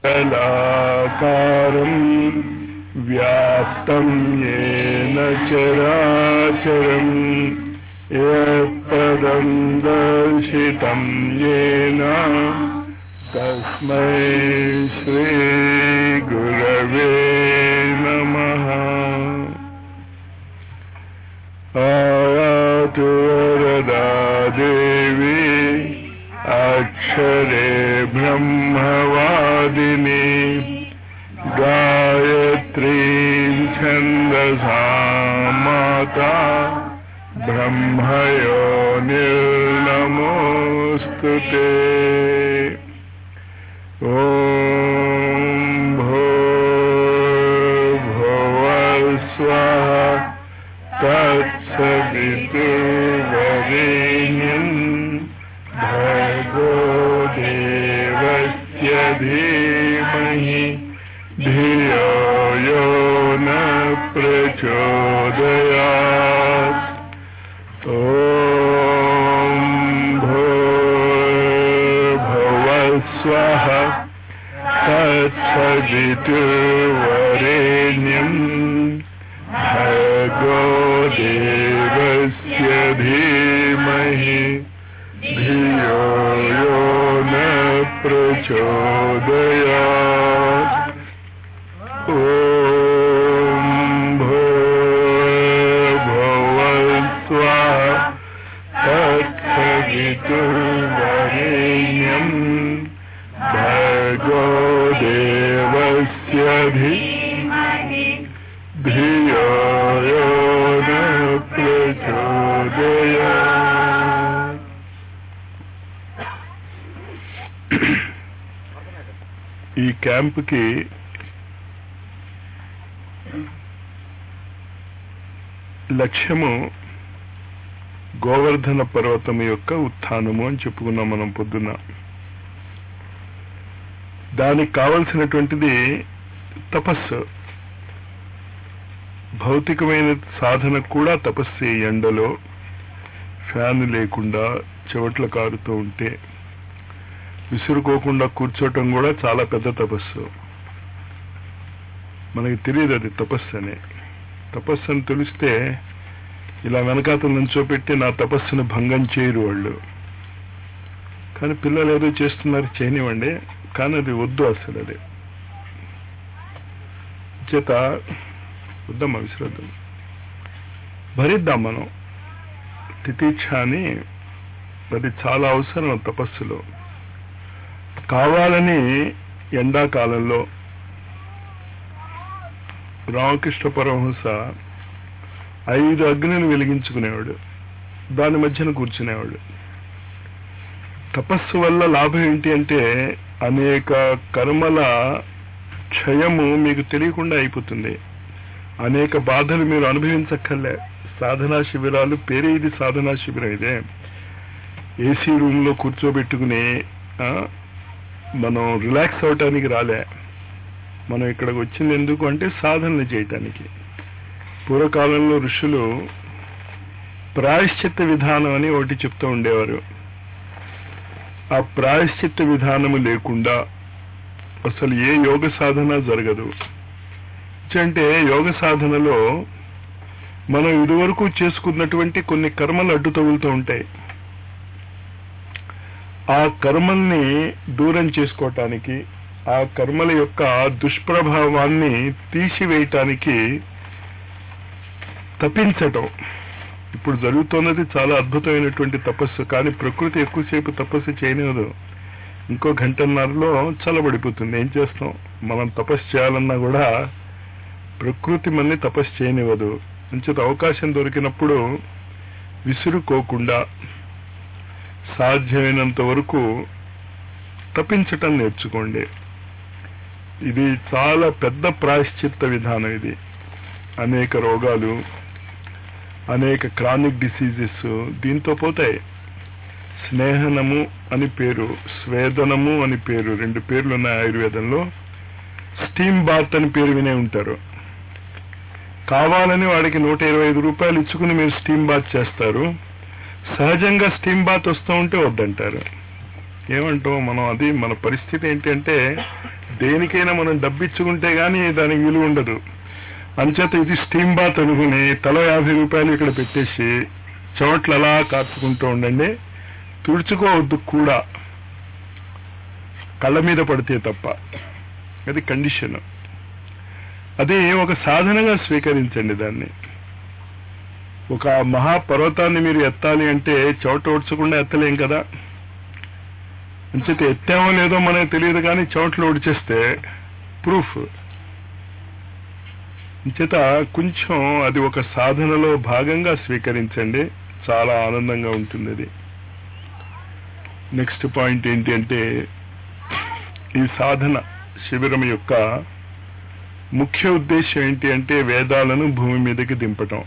जलाकारम् व्याप्तं येन चराचरम् यत्पदं दर्शितं येन तस्मै श्रीगुरवे नमः आयातु वरदा देवी अक्षरे ब्रह्मवादिनी गायत्रीं छन्दसा माता ब्रह्मयो निर्नमोऽस्तु ते ॐ भूर्भुवस्वः तत्सवितुर्वरेण्यम् भर्गो देवस्य धीमहि धियो यो न प्रचोदयात् ॐ भूर्भुवस्वः तत्सवितुर्वरेण्यम् भर्गो देवस्य धीमहि धियो यो न प्रचोदयात् ॐ भूर्भुवस्वः तत्सवितुर्वरेण्यम् भर्गो देवस्य धीमहि धियो यो न प्रचोदयात् ఈ క్యాంపుకి లక్ష్యము గోవర్ధన పర్వతం యొక్క ఉత్థానము అని చెప్పుకున్నాం మనం పొద్దున్న దానికి కావలసినటువంటిది తపస్సు భౌతికమైన సాధన కూడా తపస్సు ఈ ఎండలో ఫ్యాన్ లేకుండా చెవట్ల కారుతూ ఉంటే విసురుకోకుండా కూర్చోటం కూడా చాలా పెద్ద తపస్సు మనకి తెలియదు అది తపస్సు అని తపస్సు అని తెలిస్తే ఇలా వెనకాతలు నుంచోపెట్టి నా తపస్సును భంగం చేయరు వాళ్ళు కానీ పిల్లలు ఏదో చేస్తున్నారు చేయనివ్వండి కానీ అది వద్దు అసలు అది చేత వద్దమ్మా విసిరద్దాం భరిద్దాం మనం తితీక్ష అని అది చాలా అవసరం తపస్సులో కావాలని ఎండాకాలంలో రామకృష్ణ పరమహంస ఐదు అగ్నిని వెలిగించుకునేవాడు దాని మధ్యన కూర్చునేవాడు తపస్సు వల్ల లాభం ఏంటి అంటే అనేక కర్మల క్షయము మీకు తెలియకుండా అయిపోతుంది అనేక బాధలు మీరు అనుభవించక్కర్లే సాధనా శిబిరాలు పేరే ఇది సాధనా శిబిరం ఇదే ఏసీ రూమ్ లో కూర్చోబెట్టుకుని ఆ, మనం రిలాక్స్ అవటానికి రాలే మనం ఇక్కడికి వచ్చింది ఎందుకు అంటే సాధనలు చేయటానికి పూర్వకాలంలో ఋషులు ప్రాయశ్చిత్త విధానం అని ఒకటి చెప్తూ ఉండేవారు ఆ ప్రాయశ్చిత్త విధానము లేకుండా అసలు ఏ యోగ సాధన జరగదు అంటే యోగ సాధనలో మనం ఇదివరకు చేసుకున్నటువంటి కొన్ని కర్మలు అడ్డు తగులుతూ ఉంటాయి ఆ కర్మల్ని దూరం చేసుకోవటానికి ఆ కర్మల యొక్క దుష్ప్రభావాన్ని తీసివేయటానికి తప్పించటం ఇప్పుడు జరుగుతున్నది చాలా అద్భుతమైనటువంటి తపస్సు కానీ ప్రకృతి ఎక్కువసేపు తపస్సు చేయనివ్వదు ఇంకో గంటన్నరలో చల్లబడిపోతుంది ఏం చేస్తాం మనం తపస్సు చేయాలన్నా కూడా ప్రకృతి మనని తపస్సు చేయనివ్వదు అంచేత అవకాశం దొరికినప్పుడు విసురుకోకుండా సాధ్యమైనంత వరకు తప్పించటం నేర్చుకోండి ఇది చాలా పెద్ద ప్రాయశ్చిత్త విధానం ఇది అనేక రోగాలు అనేక క్రానిక్ డిసీజెస్ దీంతో పోతాయి స్నేహనము అని పేరు స్వేదనము అని పేరు రెండు పేర్లు ఉన్నాయి ఆయుర్వేదంలో స్టీమ్ బాత్ అని పేరు వినే ఉంటారు కావాలని వాడికి నూట ఇరవై ఐదు రూపాయలు ఇచ్చుకుని మీరు స్టీమ్ బాత్ చేస్తారు సహజంగా స్టీమ్ బాత్ వస్తూ ఉంటే వద్దంటారు ఏమంటాం మనం అది మన పరిస్థితి ఏంటంటే దేనికైనా మనం డబ్బిచ్చుకుంటే గానీ దానికి విలువ ఉండదు అంచేత ఇది స్టీమ్ బాత్ అనుకుని తల యాభై రూపాయలు ఇక్కడ పెట్టేసి చెమట్లు అలా కార్చుకుంటూ ఉండండి తుడుచుకోవద్దు కూడా కళ్ళ మీద పడితే తప్ప అది కండిషన్ అది ఒక సాధనగా స్వీకరించండి దాన్ని ఒక మహాపర్వతాన్ని మీరు ఎత్తాలి అంటే చోట ఓడ్చకుండా ఎత్తలేం కదా అంచేత ఎత్తామో లేదో మనకు తెలియదు కానీ చోట్లు ఓడిచేస్తే ప్రూఫ్ అంచేత కొంచెం అది ఒక సాధనలో భాగంగా స్వీకరించండి చాలా ఆనందంగా ఉంటుంది అది నెక్స్ట్ పాయింట్ ఏంటి అంటే ఈ సాధన శిబిరం యొక్క ముఖ్య ఉద్దేశం ఏంటి అంటే వేదాలను భూమి మీదకి దింపటం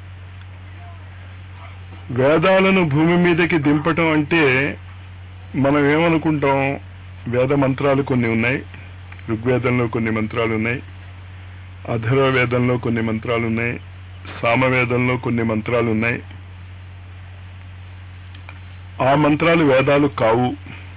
వేదాలను భూమి మీదకి దింపటం అంటే మనం ఏమనుకుంటాం వేద మంత్రాలు కొన్ని ఉన్నాయి ఋగ్వేదంలో కొన్ని మంత్రాలు ఉన్నాయి అధర్వ వేదంలో కొన్ని మంత్రాలు ఉన్నాయి సామవేదంలో కొన్ని మంత్రాలు ఉన్నాయి ఆ మంత్రాలు వేదాలు కావు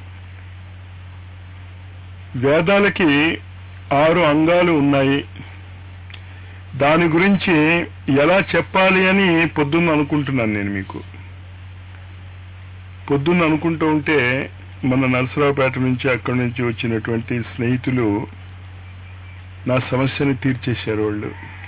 వేదాలకి ఆరు అంగాలు ఉన్నాయి దాని గురించి ఎలా చెప్పాలి అని పొద్దున్న అనుకుంటున్నాను నేను మీకు పొద్దున్న అనుకుంటూ ఉంటే మన నరసరావుపేట నుంచి అక్కడి నుంచి వచ్చినటువంటి స్నేహితులు నా సమస్యని తీర్చేశారు వాళ్ళు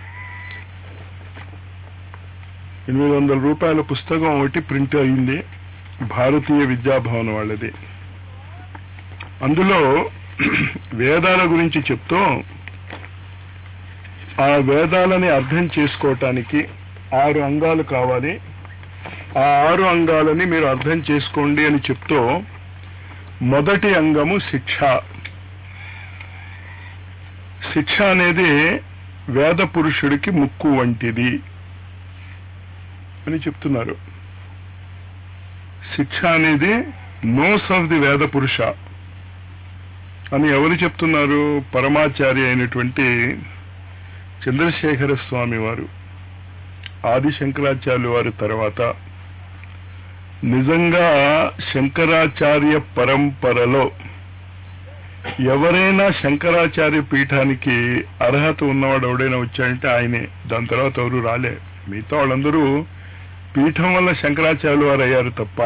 ఎనిమిది వందల రూపాయల పుస్తకం ఒకటి ప్రింట్ అయింది భారతీయ విద్యాభవన్ వాళ్ళది అందులో వేదాల గురించి చెప్తూ ఆ వేదాలని అర్థం చేసుకోవటానికి ఆరు అంగాలు కావాలి ఆ ఆరు అంగాలని మీరు అర్థం చేసుకోండి అని చెప్తూ మొదటి అంగము శిక్ష శిక్ష అనేది వేద పురుషుడికి ముక్కు వంటిది అని చెప్తున్నారు శిక్ష అనేది నోస్ ఆఫ్ ది వేద పురుష అని ఎవరు చెప్తున్నారు పరమాచార్య అయినటువంటి చంద్రశేఖర స్వామి వారు ఆది శంకరాచార్యులు వారి తర్వాత నిజంగా శంకరాచార్య పరంపరలో ఎవరైనా శంకరాచార్య పీఠానికి అర్హత ఉన్నవాడు ఎవడైనా వచ్చాడంటే ఆయనే దాని తర్వాత ఎవరు రాలే మిగతా వాళ్ళందరూ పీఠం వల్ల శంకరాచార్యులు వారు అయ్యారు తప్ప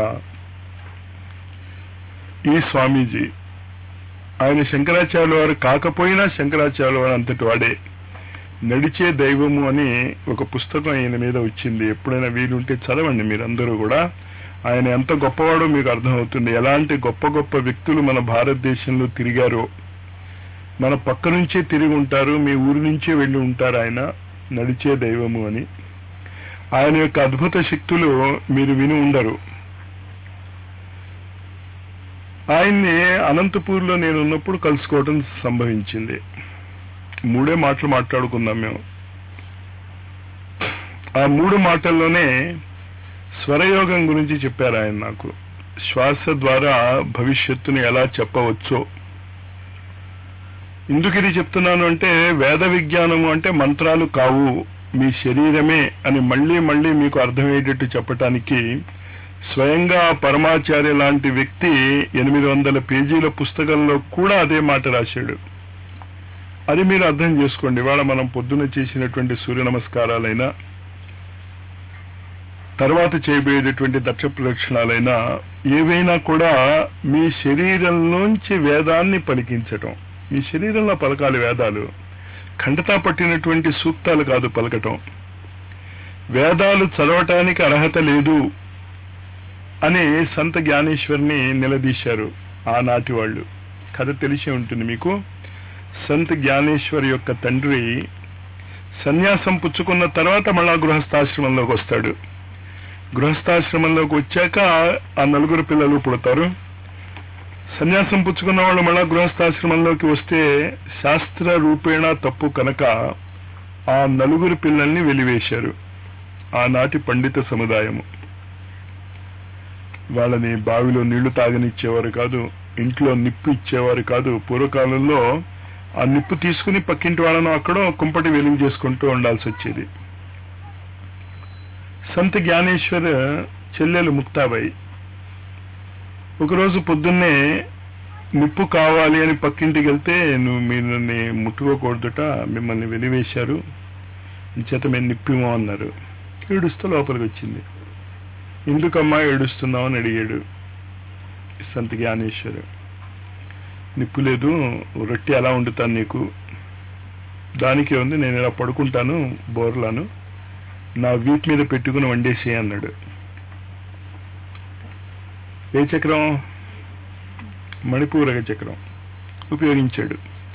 ఈ స్వామీజీ ఆయన శంకరాచార్యుల వారు కాకపోయినా శంకరాచార్యుల వారు అంతటి వాడే నడిచే దైవము అని ఒక పుస్తకం ఆయన మీద వచ్చింది ఎప్పుడైనా వీలుంటే చదవండి మీరందరూ కూడా ఆయన ఎంత గొప్పవాడో మీకు అర్థమవుతుంది ఎలాంటి గొప్ప గొప్ప వ్యక్తులు మన భారతదేశంలో తిరిగారో మన పక్క నుంచే తిరిగి ఉంటారు మీ ఊరి నుంచే వెళ్ళి ఉంటారు ఆయన నడిచే దైవము అని ఆయన యొక్క అద్భుత శక్తులు మీరు విని ఉండరు ఆయన్ని అనంతపూర్లో నేను ఉన్నప్పుడు కలుసుకోవడం సంభవించింది మూడే మాటలు మాట్లాడుకుందాం మేము ఆ మూడు మాటల్లోనే స్వరయోగం గురించి చెప్పారు ఆయన నాకు శ్వాస ద్వారా భవిష్యత్తును ఎలా చెప్పవచ్చో ఎందుకు ఇది చెప్తున్నాను అంటే వేద విజ్ఞానము అంటే మంత్రాలు కావు మీ శరీరమే అని మళ్ళీ మళ్ళీ మీకు అర్థమయ్యేటట్టు చెప్పటానికి స్వయంగా పరమాచార్య లాంటి వ్యక్తి ఎనిమిది వందల పేజీల పుస్తకంలో కూడా అదే మాట రాశాడు అది మీరు అర్థం చేసుకోండి ఇవాళ మనం పొద్దున చేసినటువంటి సూర్య నమస్కారాలైనా తర్వాత చేయబోయేటటువంటి దక్ష ప్రదక్షిణాలైనా ఏవైనా కూడా మీ శరీరంలోంచి వేదాన్ని పలికించటం మీ శరీరంలో పలకాలి వేదాలు ఖండతా పట్టినటువంటి సూక్తాలు కాదు పలకటం వేదాలు చదవటానికి అర్హత లేదు అని సంత జ్ఞానేశ్వర్ని నిలదీశారు ఆనాటి వాళ్ళు కథ తెలిసి ఉంటుంది మీకు సంత్ జ్ఞానేశ్వర్ యొక్క తండ్రి సన్యాసం పుచ్చుకున్న తర్వాత మళ్ళా గృహస్థాశ్రమంలోకి వస్తాడు గృహస్థాశ్రమంలోకి వచ్చాక ఆ నలుగురు పిల్లలు పుడతారు సన్యాసం పుచ్చుకున్న వాళ్ళు మళ్ళా గృహస్థాశ్రమంలోకి వస్తే శాస్త్ర రూపేణ తప్పు కనుక ఆ నలుగురు పిల్లల్ని వెలివేశారు ఆనాటి పండిత సముదాయము వాళ్ళని బావిలో నీళ్లు తాగనిచ్చేవారు కాదు ఇంట్లో నిప్పు ఇచ్చేవారు కాదు పూర్వకాలంలో ఆ నిప్పు తీసుకుని పక్కింటి వాళ్ళను అక్కడ కుంపటి వెలుగు చేసుకుంటూ ఉండాల్సి వచ్చేది సంత జ్ఞానేశ్వర్ చెల్లెలు ముక్తాబాయి ఒకరోజు పొద్దున్నే నిప్పు కావాలి అని పక్కింటికి వెళ్తే నువ్వు మిమ్మల్ని ముట్టుకోకూడదుట మిమ్మల్ని వెలివేశారు చేత మేము నిప్పిమో అన్నారు ఏడుస్తూ లోపలికి వచ్చింది ఎందుకమ్మా ఏడుస్తున్నావు అని అడిగాడు సంత జ్ఞానేశ్వరు నిప్పు లేదు రొట్టె ఎలా వండుతాను నీకు దానికి ఉంది నేను ఇలా పడుకుంటాను బోర్లాను నా వీప్ మీద పెట్టుకుని వండేసి అన్నాడు ఏ చక్రం మణిపూరక చక్రం ఉపయోగించాడు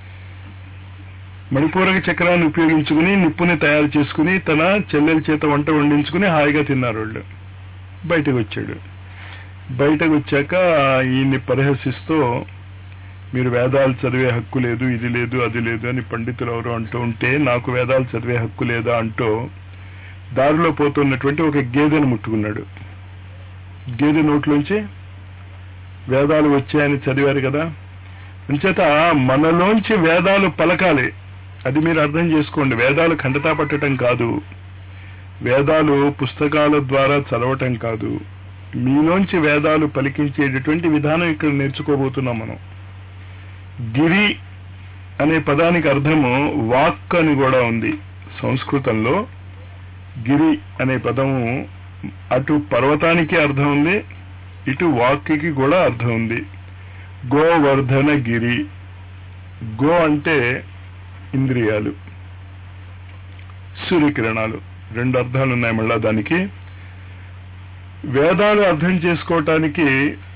మణిపూరక చక్రాన్ని ఉపయోగించుకుని నిప్పుని తయారు చేసుకుని తన చెల్లెల చేత వంట వండించుకుని హాయిగా తిన్నారు వాళ్ళు బయటకు వచ్చాడు బయటకు వచ్చాక ఈయన్ని పరిహసిస్తూ మీరు వేదాలు చదివే హక్కు లేదు ఇది లేదు అది లేదు అని పండితులు ఎవరు అంటూ ఉంటే నాకు వేదాలు చదివే హక్కు లేదా అంటూ దారిలో పోతున్నటువంటి ఒక గేదెను ముట్టుకున్నాడు గేదె నోట్లోంచి వేదాలు వచ్చాయని చదివారు కదా అంచేత మనలోంచి వేదాలు పలకాలి అది మీరు అర్థం చేసుకోండి వేదాలు ఖండతా పట్టడం కాదు వేదాలు పుస్తకాల ద్వారా చదవటం కాదు మీలోంచి వేదాలు పలికించేటటువంటి విధానం ఇక్కడ నేర్చుకోబోతున్నాం మనం గిరి అనే పదానికి అర్థము వాక్ అని కూడా ఉంది సంస్కృతంలో గిరి అనే పదము అటు పర్వతానికి అర్థం ఉంది ఇటు వాక్కి కూడా అర్థం ఉంది గోవర్ధన గిరి గో అంటే ఇంద్రియాలు సూర్యకిరణాలు రెండు అర్థాలు ఉన్నాయి మళ్ళా దానికి వేదాలు అర్థం చేసుకోవటానికి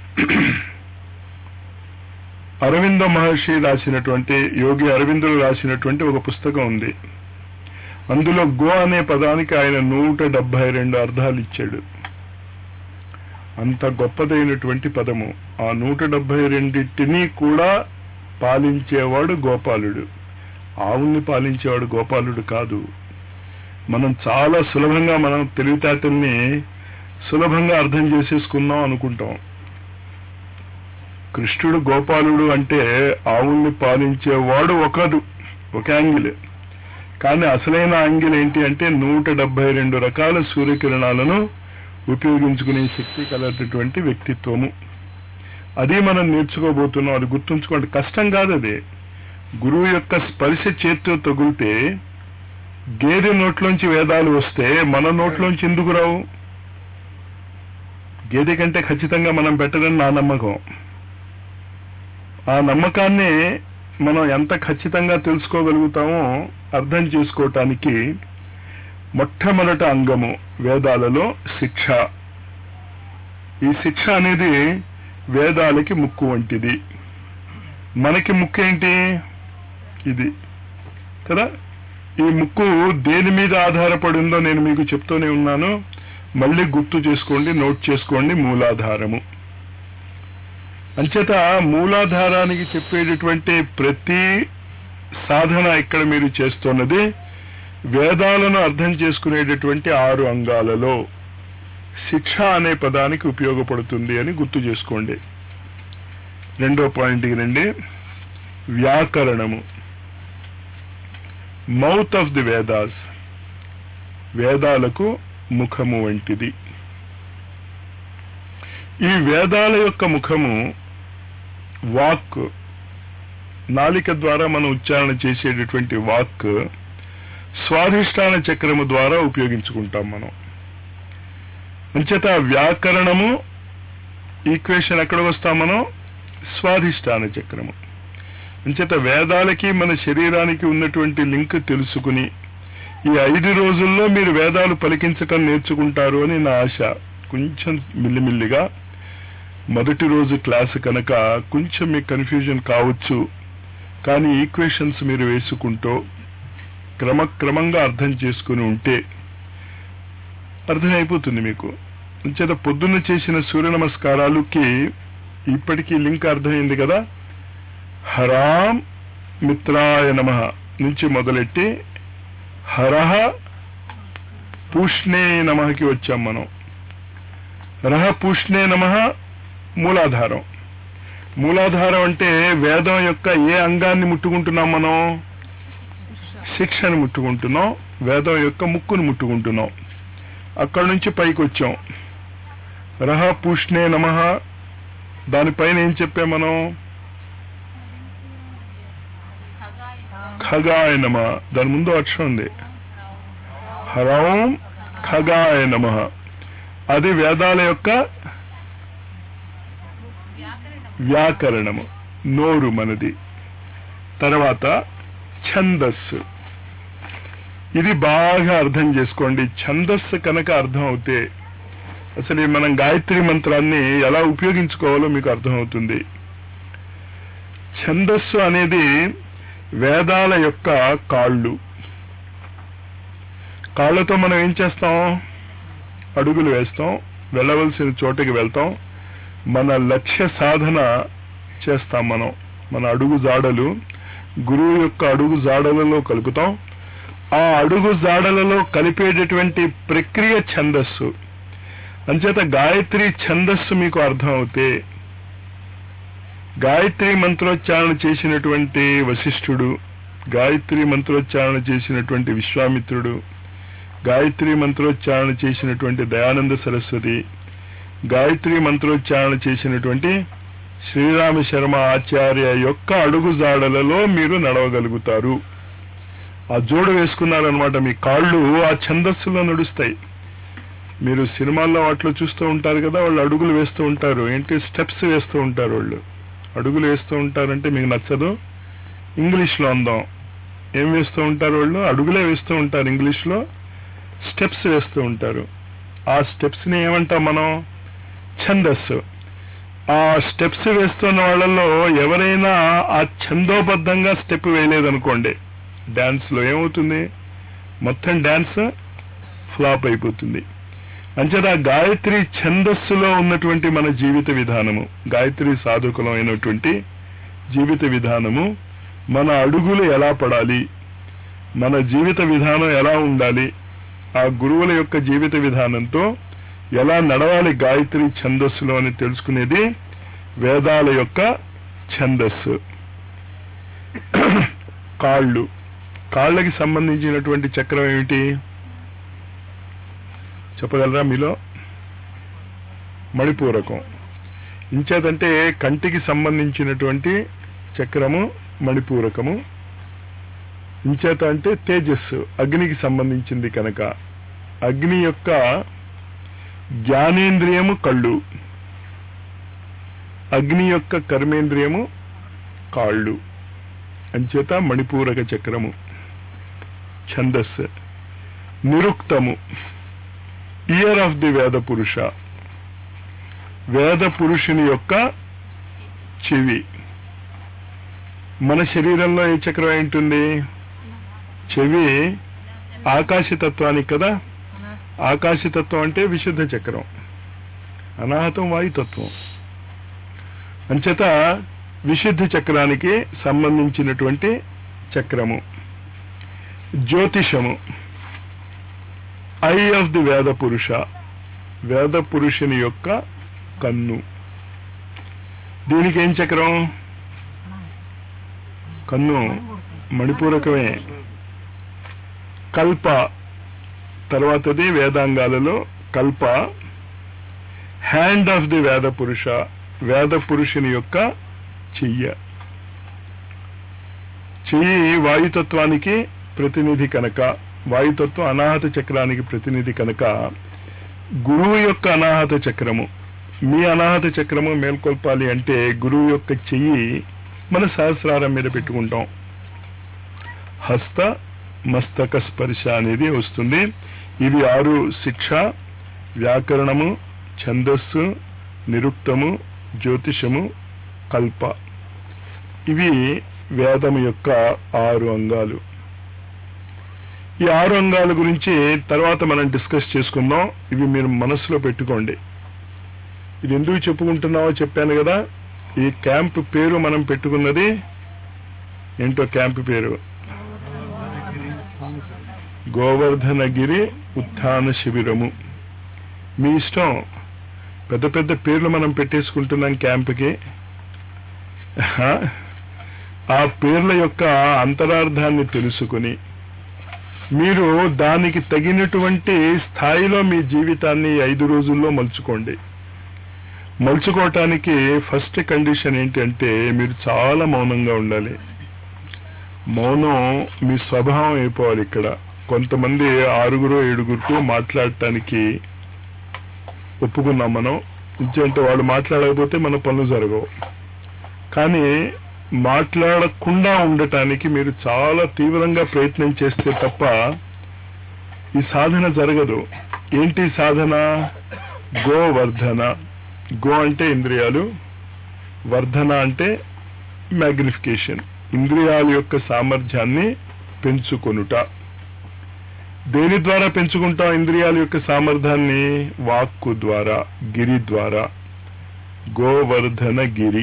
అరవింద మహర్షి రాసినటువంటి యోగి అరవిందులు రాసినటువంటి ఒక పుస్తకం ఉంది అందులో గో అనే పదానికి ఆయన నూట డెబ్బై రెండు అర్థాలు ఇచ్చాడు అంత గొప్పదైనటువంటి పదము ఆ నూట డెబ్బై రెండింటినీ కూడా పాలించేవాడు గోపాలుడు ఆవుల్ని పాలించేవాడు గోపాలుడు కాదు మనం చాలా సులభంగా మనం తెలివితేటల్ని సులభంగా అర్థం చేసేసుకున్నాం అనుకుంటాం కృష్ణుడు గోపాలుడు అంటే ఆవుల్ని పాలించేవాడు ఒకడు ఒక యాంగిల్ కానీ అసలైన యాంగిల్ ఏంటి అంటే నూట డెబ్బై రెండు రకాల సూర్యకిరణాలను ఉపయోగించుకునే శక్తి కలటువంటి వ్యక్తిత్వము అది మనం నేర్చుకోబోతున్నాం అది గుర్తుంచుకోండి కష్టం కాదు అది గురువు యొక్క స్పర్శ చేతితో తగులితే గేదె నోట్లోంచి వేదాలు వస్తే మన నోట్లోంచి ఎందుకు రావు గేదె కంటే ఖచ్చితంగా మనం పెట్టదని నా నమ్మకం ఆ నమ్మకాన్ని మనం ఎంత ఖచ్చితంగా తెలుసుకోగలుగుతామో అర్థం చేసుకోవటానికి మొట్టమొదట అంగము వేదాలలో శిక్ష ఈ శిక్ష అనేది వేదాలకి ముక్కు వంటిది మనకి ముక్కు ఏంటి ఇది కదా ఈ ముక్కు దేని మీద ఆధారపడిందో నేను మీకు చెప్తూనే ఉన్నాను మళ్ళీ గుర్తు చేసుకోండి నోట్ చేసుకోండి మూలాధారము అంచేత మూలాధారానికి చెప్పేటటువంటి ప్రతి సాధన ఇక్కడ మీరు చేస్తున్నది వేదాలను అర్థం చేసుకునేటటువంటి ఆరు అంగాలలో శిక్ష అనే పదానికి ఉపయోగపడుతుంది అని గుర్తు చేసుకోండి రెండో పాయింట్కి రండి వ్యాకరణము మౌత్ ఆఫ్ ది వేదాస్ వేదాలకు ముఖము వంటిది ఈ వేదాల యొక్క ముఖము వాక్ నాలిక ద్వారా మనం ఉచ్చారణ చేసేటటువంటి వాక్ స్వాధిష్టాన చక్రము ద్వారా ఉపయోగించుకుంటాం మనం అంచేత వ్యాకరణము ఈక్వేషన్ ఎక్కడ వస్తాం మనం స్వాధిష్టాన చక్రము అంచేత వేదాలకి మన శరీరానికి ఉన్నటువంటి లింక్ తెలుసుకుని ఈ ఐదు రోజుల్లో మీరు వేదాలు పలికించటం నేర్చుకుంటారు అని నా ఆశ కొంచెం మిల్లిమిల్లిగా మొదటి రోజు క్లాస్ కనుక కొంచెం మీకు కన్ఫ్యూజన్ కావచ్చు కానీ ఈక్వేషన్స్ మీరు వేసుకుంటూ క్రమక్రమంగా అర్థం చేసుకుని ఉంటే అర్థమైపోతుంది మీకు అంచేత పొద్దున్న చేసిన సూర్య నమస్కారాలకి ఇప్పటికీ లింక్ అర్థమైంది కదా హరాం మిత్రాయ నమ నుంచి మొదలెట్టి హరహ పూష్ణే నమకి వచ్చాం మనం రహ పూష్ణే నమ మూలాధారం మూలాధారం అంటే వేదం యొక్క ఏ అంగాన్ని ముట్టుకుంటున్నాం మనం శిక్షను ముట్టుకుంటున్నాం వేదం యొక్క ముక్కును ముట్టుకుంటున్నాం అక్కడి నుంచి పైకి వచ్చాం రహ పూష్ణే నమ దానిపైన ఏం చెప్పాం మనం ఖగాయ నమ దాని ముందు అక్షరం ఉంది హరౌం ఖగాయ నమ అది వేదాల యొక్క వ్యాకరణము నోరు మనది తర్వాత ఛందస్సు ఇది బాగా అర్థం చేసుకోండి ఛందస్సు కనుక అర్థం అవుతే అసలు ఈ మనం గాయత్రి మంత్రాన్ని ఎలా ఉపయోగించుకోవాలో మీకు అర్థమవుతుంది ఛందస్సు అనేది వేదాల యొక్క కాళ్ళు కాళ్ళతో మనం ఏం చేస్తాం అడుగులు వేస్తాం వెళ్ళవలసిన చోటుకి వెళ్తాం మన లక్ష్య సాధన చేస్తాం మనం మన అడుగు జాడలు గురువు యొక్క అడుగు జాడలలో కలుపుతాం ఆ అడుగు జాడలలో కలిపేటటువంటి ప్రక్రియ ఛందస్సు అంచేత గాయత్రి ఛందస్సు మీకు అర్థం అవుతే గాయత్రి మంత్రోచ్చారణ చేసినటువంటి వశిష్ఠుడు గాయత్రి మంత్రోచ్చారణ చేసినటువంటి విశ్వామిత్రుడు గాయత్రి మంత్రోచ్చారణ చేసినటువంటి దయానంద సరస్వతి గాయత్రి మంత్రోచ్చారణ చేసినటువంటి శ్రీరామ శర్మ ఆచార్య యొక్క అడుగు జాడలలో మీరు నడవగలుగుతారు ఆ జోడు వేసుకున్నారనమాట మీ కాళ్ళు ఆ ఛందస్సులో నడుస్తాయి మీరు సినిమాల్లో వాటిలో చూస్తూ ఉంటారు కదా వాళ్ళు అడుగులు వేస్తూ ఉంటారు ఏంటి స్టెప్స్ వేస్తూ ఉంటారు వాళ్ళు అడుగులు వేస్తూ ఉంటారంటే మీకు నచ్చదు ఇంగ్లీష్లో అందాం ఏం వేస్తూ ఉంటారు వాళ్ళు అడుగులే వేస్తూ ఉంటారు ఇంగ్లీష్లో స్టెప్స్ వేస్తూ ఉంటారు ఆ స్టెప్స్ని ఏమంటాం మనం ఛందస్సు ఆ స్టెప్స్ వేస్తున్న వాళ్ళలో ఎవరైనా ఆ ఛందోబద్ధంగా స్టెప్ వేయలేదనుకోండి డాన్స్లో ఏమవుతుంది మొత్తం డాన్స్ ఫ్లాప్ అయిపోతుంది అంచేత ఆ గాయత్రి ఛందస్సులో ఉన్నటువంటి మన జీవిత విధానము గాయత్రి సాధకులం అయినటువంటి జీవిత విధానము మన అడుగులు ఎలా పడాలి మన జీవిత విధానం ఎలా ఉండాలి ఆ గురువుల యొక్క జీవిత విధానంతో ఎలా నడవాలి గాయత్రి ఛందస్సులో అని తెలుసుకునేది వేదాల యొక్క ఛందస్సు కాళ్ళు కాళ్ళకి సంబంధించినటువంటి చక్రం ఏమిటి చెప్పగలరా మీలో మణిపూరకం ఇంచేతంటే కంటికి సంబంధించినటువంటి చక్రము మణిపూరకము ఇంచేత అంటే తేజస్సు అగ్నికి సంబంధించింది కనుక అగ్ని యొక్క జ్ఞానేంద్రియము కళ్ళు అగ్ని యొక్క కర్మేంద్రియము కాళ్ళు అంచేత మణిపూరక చక్రము ఛందస్సు నిరుక్తము ఇయర్ ఆఫ్ ది వేద పురుష వేద పురుషుని యొక్క చెవి మన శరీరంలో ఏ చక్రం ఏంటుంది చెవి ఆకాశతత్వానికి కదా ఆకాశతత్వం అంటే విశుద్ధ చక్రం అనాహతం వాయుతత్వం అంచేత విశుద్ధ చక్రానికి సంబంధించినటువంటి చక్రము జ్యోతిషము ఐ ఆఫ్ ది వేద పురుష వేద పురుషుని యొక్క కన్ను దీనికి ఏం చక్రం కన్ను మణిపూరకమే కల్ప తర్వాతది వేదాంగాలలో కల్ప హ్యాండ్ ఆఫ్ ది వేద పురుష వేద పురుషుని యొక్క చెయ్య చెయ్యి వాయుతత్వానికి ప్రతినిధి కనుక వాయుతత్వం అనాహత చక్రానికి ప్రతినిధి కనుక గురువు యొక్క అనాహత చక్రము మీ అనాహత చక్రము మేల్కొల్పాలి అంటే గురువు యొక్క చెయ్యి మన సహస్రారం మీద పెట్టుకుంటాం హస్త మస్తక స్పర్శ అనేది వస్తుంది ఇవి ఆరు శిక్ష వ్యాకరణము ఛందస్సు నిరుక్తము జ్యోతిషము కల్ప ఇవి వేదము యొక్క ఆరు అంగాలు ఈ ఆరు అంగాల గురించి తర్వాత మనం డిస్కస్ చేసుకుందాం ఇవి మీరు మనసులో పెట్టుకోండి ఇది ఎందుకు చెప్పుకుంటున్నావో చెప్పాను కదా ఈ క్యాంప్ పేరు మనం పెట్టుకున్నది ఏంటో క్యాంప్ పేరు గోవర్ధనగిరి ఉత్థాన శిబిరము మీ ఇష్టం పెద్ద పెద్ద పేర్లు మనం పెట్టేసుకుంటున్నాం క్యాంప్కి ఆ పేర్ల యొక్క అంతరార్థాన్ని తెలుసుకుని మీరు దానికి తగినటువంటి స్థాయిలో మీ జీవితాన్ని ఐదు రోజుల్లో మలుచుకోండి మలుచుకోవటానికి ఫస్ట్ కండిషన్ ఏంటంటే మీరు చాలా మౌనంగా ఉండాలి మౌనం మీ స్వభావం అయిపోవాలి ఇక్కడ కొంతమంది ఆరుగురు ఏడుగురుకు మాట్లాడటానికి ఒప్పుకున్నాం మనం ఇంచేంటే వాళ్ళు మాట్లాడకపోతే మన పనులు జరగవు కానీ మాట్లాడకుండా ఉండటానికి మీరు చాలా తీవ్రంగా ప్రయత్నం చేస్తే తప్ప ఈ సాధన జరగదు ఏంటి సాధన గోవర్ధన గో అంటే ఇంద్రియాలు వర్ధన అంటే మ్యాగ్నిఫికేషన్ ఇంద్రియాల యొక్క సామర్థ్యాన్ని పెంచుకొనుట దేని ద్వారా పెంచుకుంటాం ఇంద్రియాల యొక్క సామర్థ్యాన్ని వాక్కు ద్వారా గిరి ద్వారా గోవర్ధన గిరి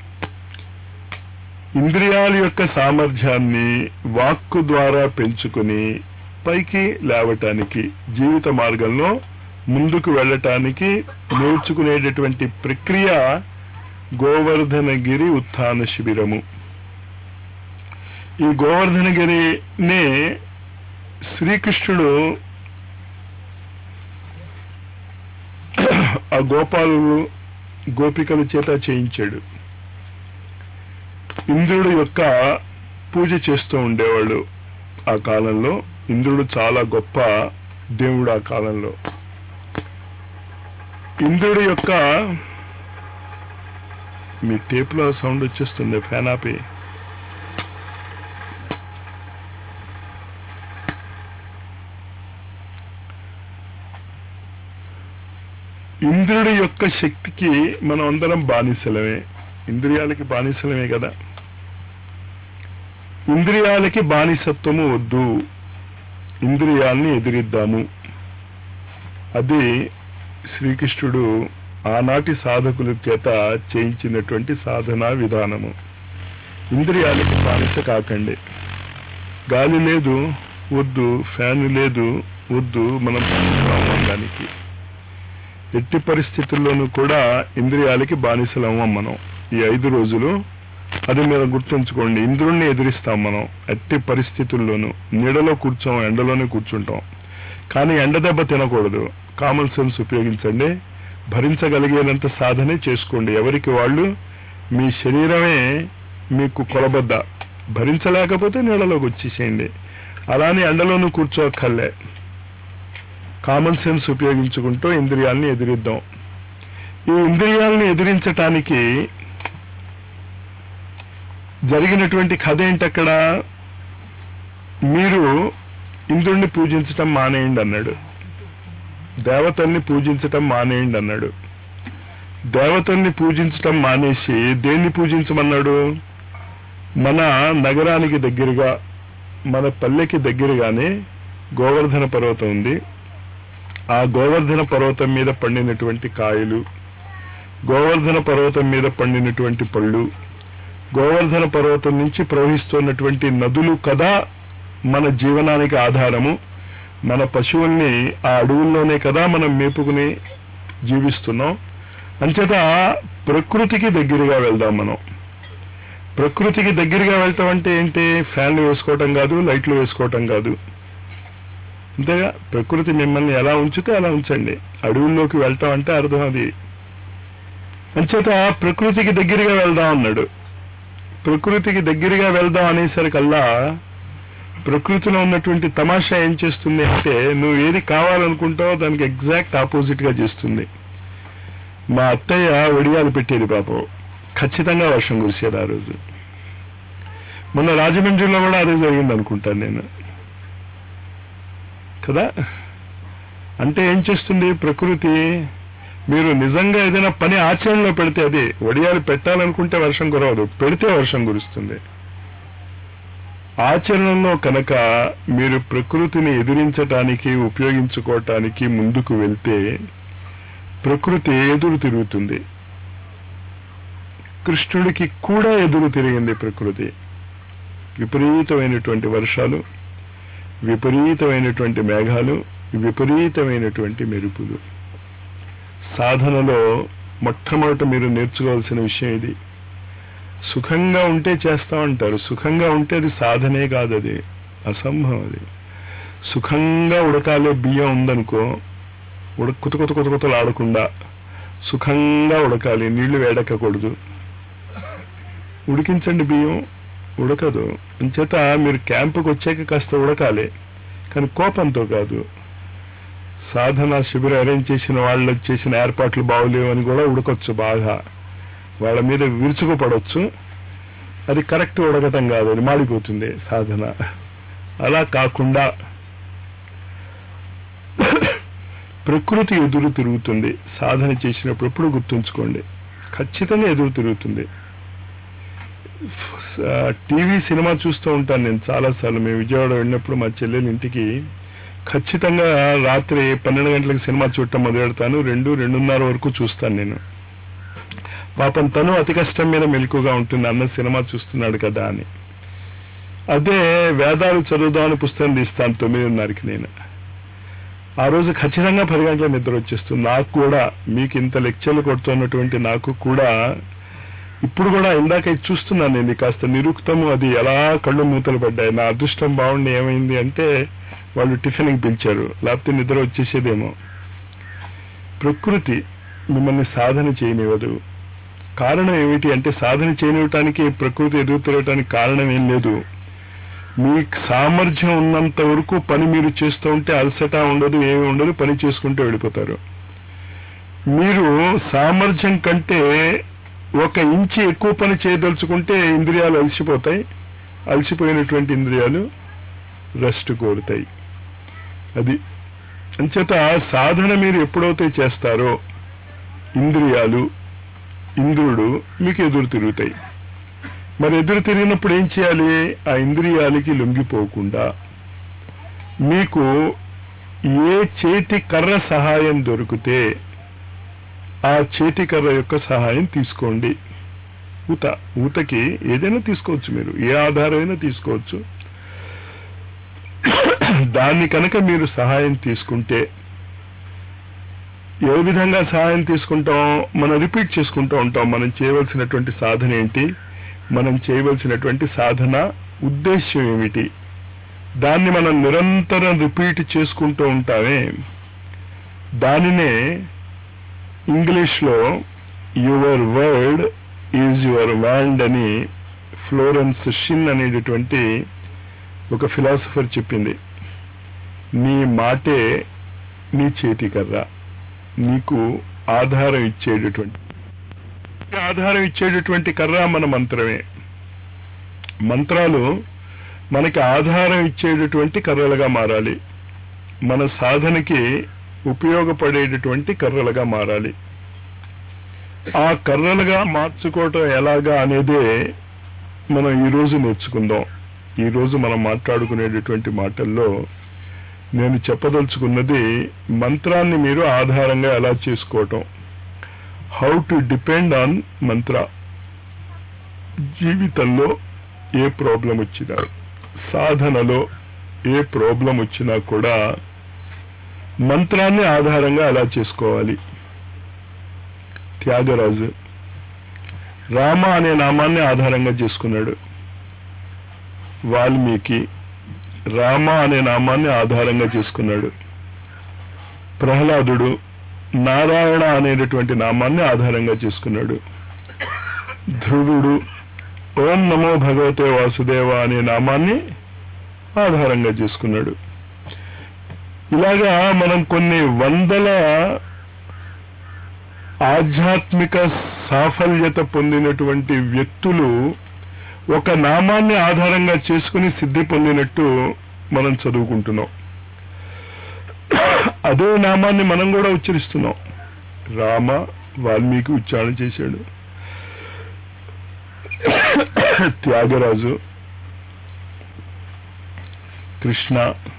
ఇంద్రియాల యొక్క సామర్థ్యాన్ని వాక్కు ద్వారా పెంచుకుని పైకి లేవటానికి జీవిత మార్గంలో ముందుకు వెళ్ళటానికి నేర్చుకునేటటువంటి ప్రక్రియ గోవర్ధనగిరి ఉత్థాన శిబిరము ఈ గోవర్ధనగిరినే శ్రీకృష్ణుడు ఆ గోపాలు గోపికల చేత చేయించాడు ఇంద్రుడు యొక్క పూజ చేస్తూ ఉండేవాళ్ళు ఆ కాలంలో ఇంద్రుడు చాలా గొప్ప దేవుడు ఆ కాలంలో ఇంద్రుడి యొక్క మీ టేప్లో సౌండ్ వచ్చేస్తుంది ఫ్యాన్ ఆపి ఇంద్రుడి యొక్క శక్తికి మనం అందరం బానిసలమే ఇంద్రియాలకి బానిసలమే కదా ఇంద్రియాలకి బానిసత్వము వద్దు ఇంద్రియాల్ని ఎదిరిద్దాము అది శ్రీకృష్ణుడు ఆనాటి సాధకుల చేత చేయించినటువంటి సాధనా విధానము ఇంద్రియాలకి బానిస కాకండి గాలి లేదు వద్దు ఫ్యాన్ లేదు వద్దు మనం దానికి ఎట్టి పరిస్థితుల్లోనూ కూడా ఇంద్రియాలకి బానిసలవ్వం మనం ఈ ఐదు రోజులు అది మీరు గుర్తుంచుకోండి ఇంద్రుణ్ణి ఎదిరిస్తాం మనం ఎట్టి పరిస్థితుల్లోనూ నీడలో కూర్చోం ఎండలోనే కూర్చుంటాం కానీ ఎండ దెబ్బ తినకూడదు కామన్ సెన్స్ ఉపయోగించండి భరించగలిగేంత సాధనే చేసుకోండి ఎవరికి వాళ్ళు మీ శరీరమే మీకు కొలబద్ద భరించలేకపోతే నీడలోకి వచ్చేసేయండి అలానే ఎండలోనూ కూర్చోక్కర్లే కామన్ సెన్స్ ఉపయోగించుకుంటూ ఇంద్రియాల్ని ఎదిరిద్దాం ఈ ఇంద్రియాలని ఎదిరించటానికి జరిగినటువంటి కథ ఏంటక్కడ మీరు ఇంద్రుణ్ణి పూజించటం మానేయండి అన్నాడు దేవతల్ని పూజించటం మానేయండి అన్నాడు దేవతల్ని పూజించటం మానేసి దేన్ని పూజించమన్నాడు మన నగరానికి దగ్గరగా మన పల్లెకి దగ్గరగానే గోవర్ధన పర్వతం ఉంది ఆ గోవర్ధన పర్వతం మీద పండినటువంటి కాయలు గోవర్ధన పర్వతం మీద పండినటువంటి పళ్ళు గోవర్ధన పర్వతం నుంచి ప్రవహిస్తున్నటువంటి నదులు కదా మన జీవనానికి ఆధారము మన పశువుల్ని ఆ అడవుల్లోనే కదా మనం మేపుకుని జీవిస్తున్నాం అంచేత ప్రకృతికి దగ్గరగా వెళ్దాం మనం ప్రకృతికి దగ్గరగా వెళ్తాం అంటే ఏంటి ఫ్యాన్లు వేసుకోవటం కాదు లైట్లు వేసుకోవటం కాదు అంతేగా ప్రకృతి మిమ్మల్ని ఎలా ఉంచితే అలా ఉంచండి అడవుల్లోకి వెళ్తాం అంటే అర్థం అది అంచేత ప్రకృతికి దగ్గరగా వెళ్దాం అన్నాడు ప్రకృతికి దగ్గరగా వెళ్దాం అనేసరికల్లా ప్రకృతిలో ఉన్నటువంటి తమాషా ఏం చేస్తుంది అంటే నువ్వు ఏది కావాలనుకుంటావో దానికి ఎగ్జాక్ట్ ఆపోజిట్ గా చేస్తుంది మా అత్తయ్య ఒడియాలు పెట్టేది పాపం ఖచ్చితంగా వర్షం కురిసేది ఆ రోజు మొన్న రాజమండ్రిలో కూడా అదే జరిగింది అనుకుంటాను నేను కదా అంటే ఏం చేస్తుంది ప్రకృతి మీరు నిజంగా ఏదైనా పని ఆచరణలో పెడితే అది వడియాలు పెట్టాలనుకుంటే వర్షం కురవదు పెడితే వర్షం కురుస్తుంది ఆచరణలో కనుక మీరు ప్రకృతిని ఎదిరించటానికి ఉపయోగించుకోవటానికి ముందుకు వెళ్తే ప్రకృతి ఎదురు తిరుగుతుంది కృష్ణుడికి కూడా ఎదురు తిరిగింది ప్రకృతి విపరీతమైనటువంటి వర్షాలు విపరీతమైనటువంటి మేఘాలు విపరీతమైనటువంటి మెరుపులు సాధనలో మొట్టమొదట మీరు నేర్చుకోవాల్సిన విషయం ఇది సుఖంగా ఉంటే చేస్తామంటారు సుఖంగా ఉంటే అది సాధనే కాదు అది అసంభవం అది సుఖంగా ఉడకాలే బియ్యం ఉందనుకో ఉడక కుత కుత కుత కుతలు ఆడకుండా సుఖంగా ఉడకాలి నీళ్లు వేడెక్కకూడదు ఉడికించండి బియ్యం ఉడకదు అంచేత మీరు క్యాంపుకి వచ్చాక కాస్త ఉడకాలి కానీ కోపంతో కాదు సాధన శిబిరం అరేంజ్ చేసిన వాళ్ళు చేసిన ఏర్పాట్లు బాగులేవు అని కూడా ఉడకొచ్చు బాగా వాళ్ళ మీద విరుచుకుపడవచ్చు అది కరెక్ట్ ఉడకటం కాదు అది మాడిపోతుంది సాధన అలా కాకుండా ప్రకృతి ఎదురు తిరుగుతుంది సాధన చేసినప్పుడు ఎప్పుడు గుర్తుంచుకోండి ఖచ్చితంగా ఎదురు తిరుగుతుంది టీవీ సినిమా చూస్తూ ఉంటాను నేను చాలాసార్లు మేము విజయవాడ వెళ్ళినప్పుడు మా చెల్లెలు ఇంటికి ఖచ్చితంగా రాత్రి పన్నెండు గంటలకు సినిమా చూడటం మొదలెడతాను రెండు రెండున్నర వరకు చూస్తాను నేను పాపం తను అతి కష్టం మీద మెలకుగా ఉంటుంది అన్న సినిమా చూస్తున్నాడు కదా అని అదే వేదాలు చదువుదామని పుస్తకం తీస్తాను తొమ్మిదిన్నరకి నేను ఆ రోజు ఖచ్చితంగా పది గంటల నిద్ర వచ్చేస్తుంది నాకు కూడా మీకు ఇంత లెక్చర్లు కొడుతున్నటువంటి నాకు కూడా ఇప్పుడు కూడా ఇందాక ఇది చూస్తున్నాను నేను కాస్త నిరుక్తము అది ఎలా కళ్ళు మూతలు పడ్డాయి నా అదృష్టం బాగుండి ఏమైంది అంటే వాళ్ళు టిఫిన్కి పిలిచారు లేకపోతే నిద్ర వచ్చేసేదేమో ప్రకృతి మిమ్మల్ని సాధన చేయనివ్వదు కారణం ఏమిటి అంటే సాధన చేయనివ్వటానికి ప్రకృతి ఎదుగు తిరగటానికి కారణం ఏం లేదు మీ సామర్థ్యం ఉన్నంత వరకు పని మీరు చేస్తూ ఉంటే అలసట ఉండదు ఏమి ఉండదు పని చేసుకుంటూ వెళ్ళిపోతారు మీరు సామర్థ్యం కంటే ఒక ఇంచి ఎక్కువ పని చేయదలుచుకుంటే ఇంద్రియాలు అలసిపోతాయి అలసిపోయినటువంటి ఇంద్రియాలు రెస్ట్ కోరుతాయి అది అంచేత సాధన మీరు ఎప్పుడైతే చేస్తారో ఇంద్రియాలు ఇంద్రుడు మీకు ఎదురు తిరుగుతాయి మరి ఎదురు తిరిగినప్పుడు ఏం చేయాలి ఆ ఇంద్రియాలకి లొంగిపోకుండా మీకు ఏ చేతి కర్ర సహాయం దొరికితే ఆ చేతి కర్ర యొక్క సహాయం తీసుకోండి ఊత ఊతకి ఏదైనా తీసుకోవచ్చు మీరు ఏ ఆధారమైనా తీసుకోవచ్చు దాన్ని కనుక మీరు సహాయం తీసుకుంటే ఏ విధంగా సహాయం తీసుకుంటాం మనం రిపీట్ చేసుకుంటూ ఉంటాం మనం చేయవలసినటువంటి సాధన ఏంటి మనం చేయవలసినటువంటి సాధన ఉద్దేశ్యం ఏమిటి దాన్ని మనం నిరంతరం రిపీట్ చేసుకుంటూ ఉంటామే దానినే ఇంగ్లీష్లో your word is your wand అని ఫ్లోరెన్స్ షిన్ అనేటటువంటి ఒక ఫిలాసఫర్ చెప్పింది నీ మాటే నీ చేతికర్ర నీకు ఆధారం ఇచ్చేటటువంటి ఆధారం ఇచ్చేటటువంటి కర్ర మన మంత్రమే మంత్రాలు మనకి ఆధారం ఇచ్చేటటువంటి కర్రలుగా మారాలి మన సాధనకి ఉపయోగపడేటటువంటి కర్రలుగా మారాలి ఆ కర్రలుగా మార్చుకోవటం ఎలాగా అనేదే మనం ఈరోజు నేర్చుకుందాం ఈరోజు మనం మాట్లాడుకునేటటువంటి మాటల్లో నేను చెప్పదలుచుకున్నది మంత్రాన్ని మీరు ఆధారంగా ఎలా చేసుకోవటం హౌ టు డిపెండ్ ఆన్ మంత్ర జీవితంలో ఏ ప్రాబ్లం వచ్చినా సాధనలో ఏ ప్రాబ్లం వచ్చినా కూడా మంత్రాన్ని ఆధారంగా ఎలా చేసుకోవాలి త్యాగరాజు రామ అనే నామాన్ని ఆధారంగా చేసుకున్నాడు వాల్మీకి రామ అనే నామాన్ని ఆధారంగా చేసుకున్నాడు ప్రహ్లాదుడు నారాయణ అనేటటువంటి నామాన్ని ఆధారంగా చేసుకున్నాడు ధ్రువుడు ఓం నమో భగవతే వాసుదేవ అనే నామాన్ని ఆధారంగా చేసుకున్నాడు ఇలాగా మనం కొన్ని వందల ఆధ్యాత్మిక సాఫల్యత పొందినటువంటి వ్యక్తులు ఒక నామాన్ని ఆధారంగా చేసుకుని సిద్ధి పొందినట్టు మనం చదువుకుంటున్నాం అదే నామాన్ని మనం కూడా ఉచ్చరిస్తున్నాం రామ వాల్మీకి ఉచ్చారణ చేశాడు త్యాగరాజు కృష్ణ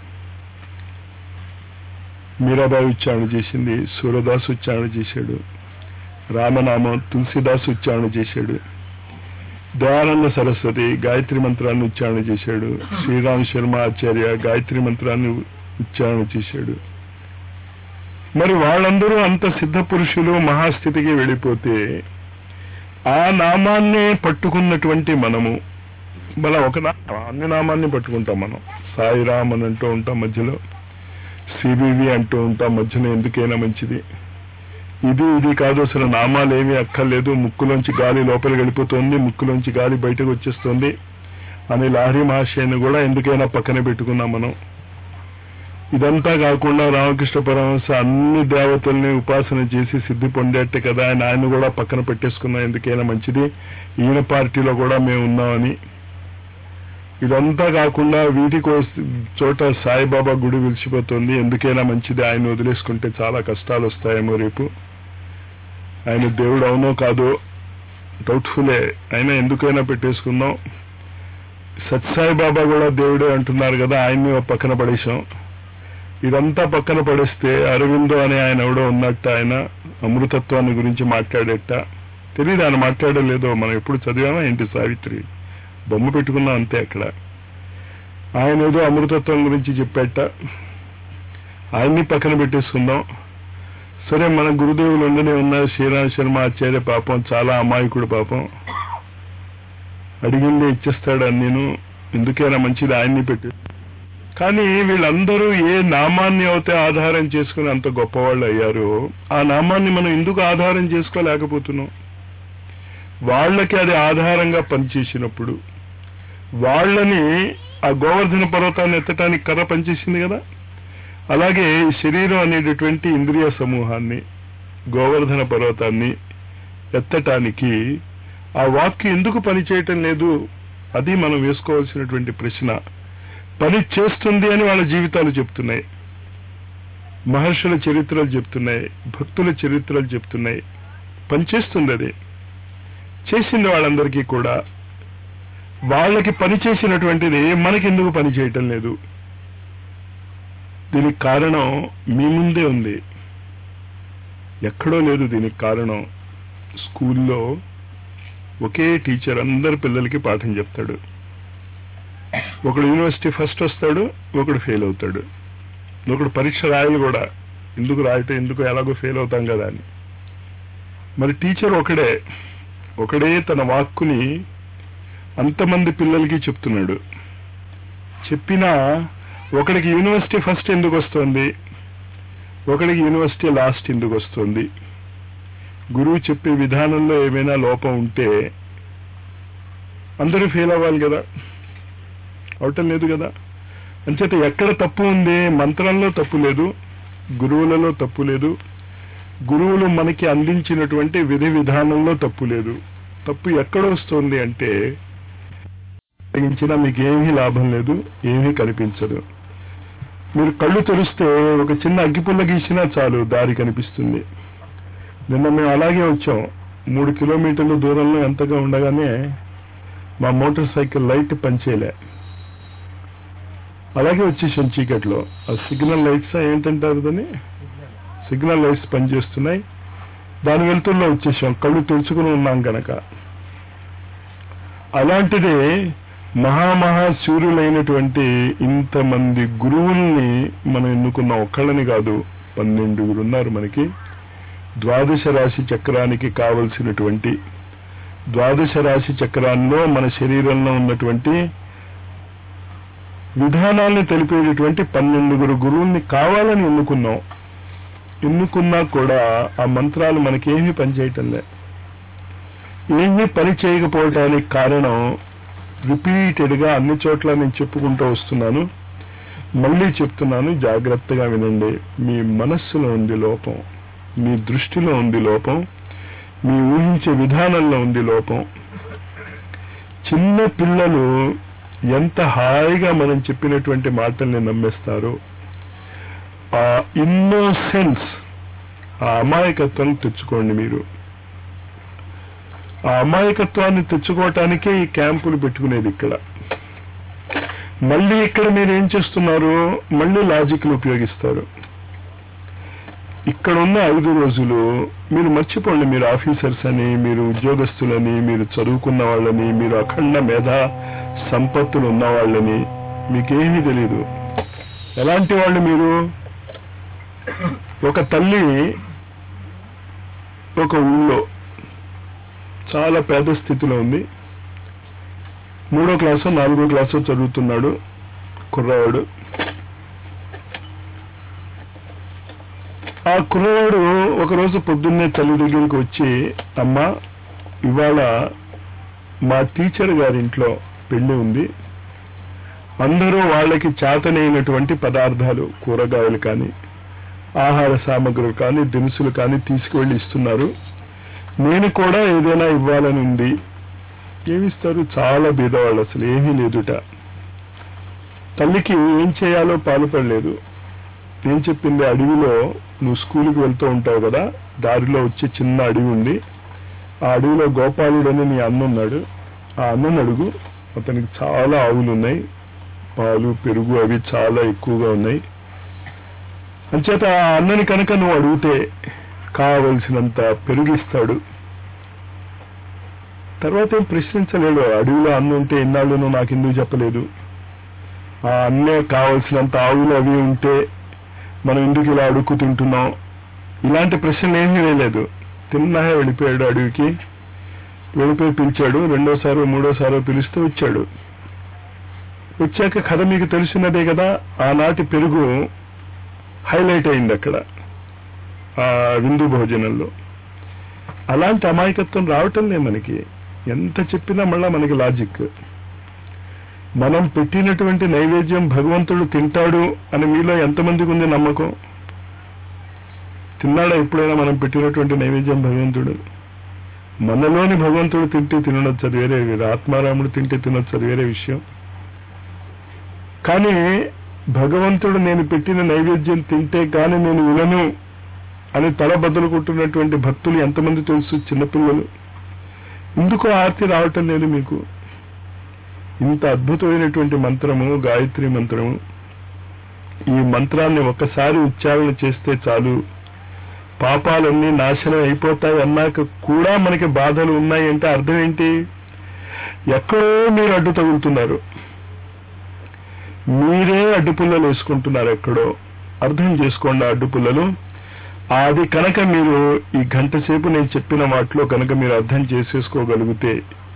మీరాబాయి ఉచ్చారణ చేసింది సూరదాస్ ఉచ్చారణ చేశాడు రామనామం తులసిదాస్ ఉచ్చారణ చేశాడు దయానంద సరస్వతి గాయత్రి మంత్రాన్ని ఉచ్చారణ చేశాడు శ్రీరామ్ శర్మ ఆచార్య గాయత్రి మంత్రాన్ని ఉచ్చారణ చేశాడు మరి వాళ్ళందరూ అంత సిద్ధ పురుషులు మహాస్థితికి వెళ్ళిపోతే ఆ నామాన్నే పట్టుకున్నటువంటి మనము మన ఒక నా అన్ని నామాన్ని పట్టుకుంటాం మనం సాయిరామ్ అని అంటూ ఉంటాం మధ్యలో సిబివి అంటూ ఉంటాం మధ్యలో ఎందుకైనా మంచిది ఇది ఇది కాదు అసలు నామాలు ఏమీ అక్కర్లేదు ముక్కులోంచి గాలి లోపలికి వెళ్ళిపోతుంది ముక్కులోంచి గాలి బయటకు వచ్చేస్తుంది అని లాహరి మహాశయని కూడా ఎందుకైనా పక్కన పెట్టుకున్నాం మనం ఇదంతా కాకుండా రామకృష్ణ పరమహంస అన్ని దేవతల్ని ఉపాసన చేసి సిద్ధి పొందేట్టే కదా ఆయన ఆయన కూడా పక్కన పెట్టేసుకున్నాం ఎందుకైనా మంచిది ఈయన పార్టీలో కూడా మేము ఉన్నామని ఇదంతా కాకుండా వీటికి చోట సాయిబాబా గుడి విలిచిపోతుంది ఎందుకైనా మంచిది ఆయన వదిలేసుకుంటే చాలా కష్టాలు వస్తాయేమో రేపు ఆయన దేవుడు అవునో కాదో డౌట్ఫుల్లే అయినా ఎందుకైనా పెట్టేసుకుందాం సత్సాయి బాబా కూడా దేవుడే అంటున్నారు కదా ఆయన్ని ఒక పక్కన పడేశాం ఇదంతా పక్కన పడేస్తే అరవిందో అనే ఆయన ఎవడో ఉన్నట్ట ఆయన అమృతత్వాన్ని గురించి మాట్లాడేట తెలియదు ఆయన మాట్లాడలేదో మనం ఎప్పుడు చదివామా ఏంటి సావిత్రి బొమ్మ పెట్టుకున్నాం అంతే అక్కడ ఆయన ఏదో అమృతత్వం గురించి చెప్పేట ఆయన్ని పక్కన పెట్టేసుకుందాం సరే మన గురుదేవులు ఉండనే ఉన్నారు శ్రీరామ్ శర్మ ఆచార్య పాపం చాలా అమాయకుడు పాపం అడిగిందే ఇచ్చేస్తాడు నేను ఎందుకైనా మంచిది ఆయన్ని పెట్టి కానీ వీళ్ళందరూ ఏ నామాన్ని అయితే ఆధారం చేసుకుని అంత గొప్పవాళ్ళు అయ్యారో ఆ నామాన్ని మనం ఎందుకు ఆధారం చేసుకోలేకపోతున్నాం వాళ్ళకి అది ఆధారంగా పనిచేసినప్పుడు వాళ్ళని ఆ గోవర్ధన పర్వతాన్ని ఎత్తటానికి కర్ర పనిచేసింది కదా అలాగే ఈ శరీరం అనేటటువంటి ఇంద్రియ సమూహాన్ని గోవర్ధన పర్వతాన్ని ఎత్తటానికి ఆ వాక్యం ఎందుకు పనిచేయటం లేదు అది మనం వేసుకోవాల్సినటువంటి ప్రశ్న పని చేస్తుంది అని వాళ్ళ జీవితాలు చెప్తున్నాయి మహర్షుల చరిత్రలు చెప్తున్నాయి భక్తుల చరిత్రలు చెప్తున్నాయి పనిచేస్తుంది అది చేసింది వాళ్ళందరికీ కూడా వాళ్ళకి పని చేసినటువంటిది మనకెందుకు పని చేయటం లేదు దీనికి కారణం మీ ముందే ఉంది ఎక్కడో లేదు దీనికి కారణం స్కూల్లో ఒకే టీచర్ అందరి పిల్లలకి పాఠం చెప్తాడు ఒకడు యూనివర్సిటీ ఫస్ట్ వస్తాడు ఒకడు ఫెయిల్ అవుతాడు ఒకడు పరీక్ష రాయాలి కూడా ఎందుకు రాయటం ఎందుకు ఎలాగో ఫెయిల్ అవుతాం కదా అని మరి టీచర్ ఒకడే ఒకడే తన వాక్కుని అంతమంది పిల్లలకి చెప్తున్నాడు చెప్పినా ఒకడికి యూనివర్సిటీ ఫస్ట్ ఎందుకు వస్తుంది ఒకడికి యూనివర్సిటీ లాస్ట్ ఎందుకు వస్తుంది గురువు చెప్పే విధానంలో ఏమైనా లోపం ఉంటే అందరూ ఫెయిల్ అవ్వాలి కదా అవటం లేదు కదా అంచేత ఎక్కడ తప్పు ఉంది మంత్రంలో తప్పు లేదు గురువులలో తప్పు లేదు గురువులు మనకి అందించినటువంటి విధి విధానంలో తప్పు లేదు తప్పు ఎక్కడ వస్తుంది అంటే తగ్గించినా మీకు ఏమీ లాభం లేదు ఏమీ కనిపించదు మీరు కళ్ళు తెరిస్తే ఒక చిన్న అగ్గిపుల్ల గీసినా చాలు దారి కనిపిస్తుంది నిన్న మేము అలాగే వచ్చాం మూడు కిలోమీటర్ల దూరంలో ఎంతగా ఉండగానే మా మోటార్ సైకిల్ లైట్ పనిచేయలే అలాగే వచ్చేసాం చీకట్లో ఆ సిగ్నల్ లైట్స్ ఏంటంటారు దాన్ని సిగ్నల్ లైట్స్ పనిచేస్తున్నాయి దాని వెళ్తుల్లో వచ్చేసాం కళ్ళు తెరుచుకుని ఉన్నాం గనక అలాంటిదే మహామహా సూర్యులైనటువంటి ఇంతమంది గురువుల్ని మనం ఎన్నుకున్న ఒక్కళ్ళని కాదు పన్నెండుగురు ఉన్నారు మనకి ద్వాదశ రాశి చక్రానికి కావలసినటువంటి ద్వాదశ రాశి చక్రాల్లో మన శరీరంలో ఉన్నటువంటి విధానాల్ని తెలిపేటటువంటి పన్నెండుగురు గురువుల్ని కావాలని ఎన్నుకున్నాం ఎన్నుకున్నా కూడా ఆ మంత్రాలు మనకేమీ పనిచేయటం లే ఏమీ పని చేయకపోవటానికి కారణం రిపీటెడ్ గా అన్ని చోట్ల నేను చెప్పుకుంటూ వస్తున్నాను మళ్ళీ చెప్తున్నాను జాగ్రత్తగా వినండి మీ మనస్సులో ఉంది లోపం మీ దృష్టిలో ఉంది లోపం మీ ఊహించే విధానంలో ఉంది లోపం చిన్న పిల్లలు ఎంత హాయిగా మనం చెప్పినటువంటి మాటల్ని నమ్మేస్తారో ఆ ఇన్నోసెన్స్ ఆ అమాయకత్వం తెచ్చుకోండి మీరు ఆ అమాయకత్వాన్ని తెచ్చుకోవటానికే ఈ క్యాంపులు పెట్టుకునేది ఇక్కడ మళ్ళీ ఇక్కడ మీరు ఏం చేస్తున్నారు మళ్ళీ లాజిక్లు ఉపయోగిస్తారు ఇక్కడ ఉన్న ఐదు రోజులు మీరు మర్చిపోండి మీరు ఆఫీసర్స్ అని మీరు ఉద్యోగస్తులని మీరు చదువుకున్న వాళ్ళని మీరు అఖండ మేధా సంపత్తులు ఉన్న వాళ్ళని మీకేమీ తెలియదు ఎలాంటి వాళ్ళు మీరు ఒక తల్లి ఒక ఊళ్ళో చాలా పేద స్థితిలో ఉంది మూడో క్లాసు నాలుగో క్లాసు చదువుతున్నాడు కుర్రవాడు ఆ కుర్రవాడు ఒకరోజు పొద్దున్నే తల్లి దగ్గరికి వచ్చి అమ్మా ఇవాళ మా టీచర్ గారింట్లో పెళ్లి ఉంది అందరూ వాళ్ళకి చేతనైనటువంటి పదార్థాలు కూరగాయలు కానీ ఆహార సామగ్రులు కానీ దినుసులు కానీ తీసుకువెళ్ళి ఇస్తున్నారు నేను కూడా ఏదైనా ఇవ్వాలని ఉంది ఏమిస్తారు చాలా బీదవాళ్ళు అసలు ఏమీ లేదుట తల్లికి ఏం చేయాలో పాలుపడలేదు ఏం చెప్పింది అడవిలో నువ్వు స్కూల్కి వెళ్తూ ఉంటావు కదా దారిలో వచ్చే చిన్న అడవి ఉంది ఆ అడవిలో గోపాలుడు అని నీ అన్న ఉన్నాడు ఆ అన్నను అడుగు అతనికి చాలా ఆవులు ఉన్నాయి పాలు పెరుగు అవి చాలా ఎక్కువగా ఉన్నాయి అంచేత ఆ అన్నని కనుక నువ్వు అడిగితే కావలసినంత పెరుగిస్తాడు తర్వాత ఏం ప్రశ్నించలేడు అడవిలో అన్న ఉంటే ఎన్నాళ్ళు నువ్వు నాకు ఎందుకు చెప్పలేదు ఆ అన్నే కావలసినంత ఆవులు అవి ఉంటే మనం ఎందుకు ఇలా అడుక్కు తింటున్నాం ఇలాంటి ప్రశ్నలు ఏమీ వేయలేదు తిన్నాహే వెళ్ళిపోయాడు అడవికి వెళ్ళిపోయి పిలిచాడు రెండోసారో మూడోసారో పిలిస్తే వచ్చాడు వచ్చాక కథ మీకు తెలిసినదే కదా ఆనాటి పెరుగు హైలైట్ అయింది అక్కడ ఆ విందు భోజనంలో అలాంటి అమాయకత్వం రావటం లే మనకి ఎంత చెప్పినా మళ్ళా మనకి లాజిక్ మనం పెట్టినటువంటి నైవేద్యం భగవంతుడు తింటాడు అని మీలో ఎంతమందికి ఉంది నమ్మకం తిన్నాడా ఎప్పుడైనా మనం పెట్టినటువంటి నైవేద్యం భగవంతుడు మనలోని భగవంతుడు తింటే తినొచ్చు అది వేరే వేరే ఆత్మారాముడు తింటే తినొచ్చు అది వేరే విషయం కానీ భగవంతుడు నేను పెట్టిన నైవేద్యం తింటే కానీ నేను వినను అని తల బదులుకుంటున్నటువంటి భక్తులు ఎంతమంది తెలుసు చిన్నపిల్లలు ఎందుకు ఆర్తి రావటం లేదు మీకు ఇంత అద్భుతమైనటువంటి మంత్రము గాయత్రి మంత్రము ఈ మంత్రాన్ని ఒక్కసారి ఉచ్చారణ చేస్తే చాలు పాపాలన్నీ నాశనం అయిపోతాయి అన్నాక కూడా మనకి బాధలు ఉన్నాయి అంటే అర్థం ఏంటి ఎక్కడో మీరు అడ్డు తగులుతున్నారు మీరే అడ్డుపుల్లలు వేసుకుంటున్నారు ఎక్కడో అర్థం చేసుకోండి ఆ అడ్డుపుల్లలు అది కనుక మీరు ఈ గంట సేపు నేను చెప్పిన వాటిలో కనుక మీరు అర్థం చేసేసుకోగలిగితే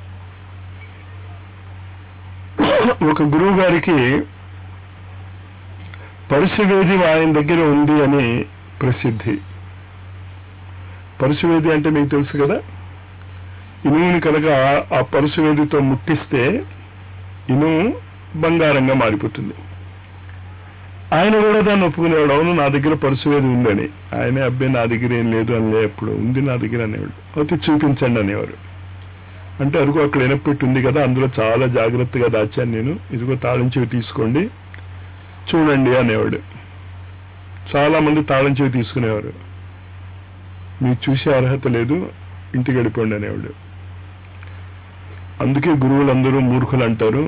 ఒక గురువు గారికి పరుశువేది ఆయన దగ్గర ఉంది అని ప్రసిద్ధి పరుశువేది అంటే మీకు తెలుసు కదా ఇనుముని కనుక ఆ పరుశువేదితో ముట్టిస్తే ఇనుము బంగారంగా మారిపోతుంది ఆయన కూడా దాన్ని ఒప్పుకునేవాడు అవును నా దగ్గర పరుశువేది ఉందని ఆయనే అబ్బాయి నా దగ్గర ఏం లేదు అని ఎప్పుడు ఉంది నా దగ్గర అనేవాడు అయితే చూపించండి అనేవారు అంటే అరుగు అక్కడ ఎనపెట్టి ఉంది కదా అందులో చాలా జాగ్రత్తగా దాచాను నేను ఇదిగో తాళం చెవి తీసుకోండి చూడండి అనేవాడు చాలా మంది తాళం చెవి తీసుకునేవారు మీకు చూసే అర్హత లేదు ఇంటికి వెళ్ళిపోండి అనేవాడు అందుకే గురువులందరూ మూర్ఖులు అంటారు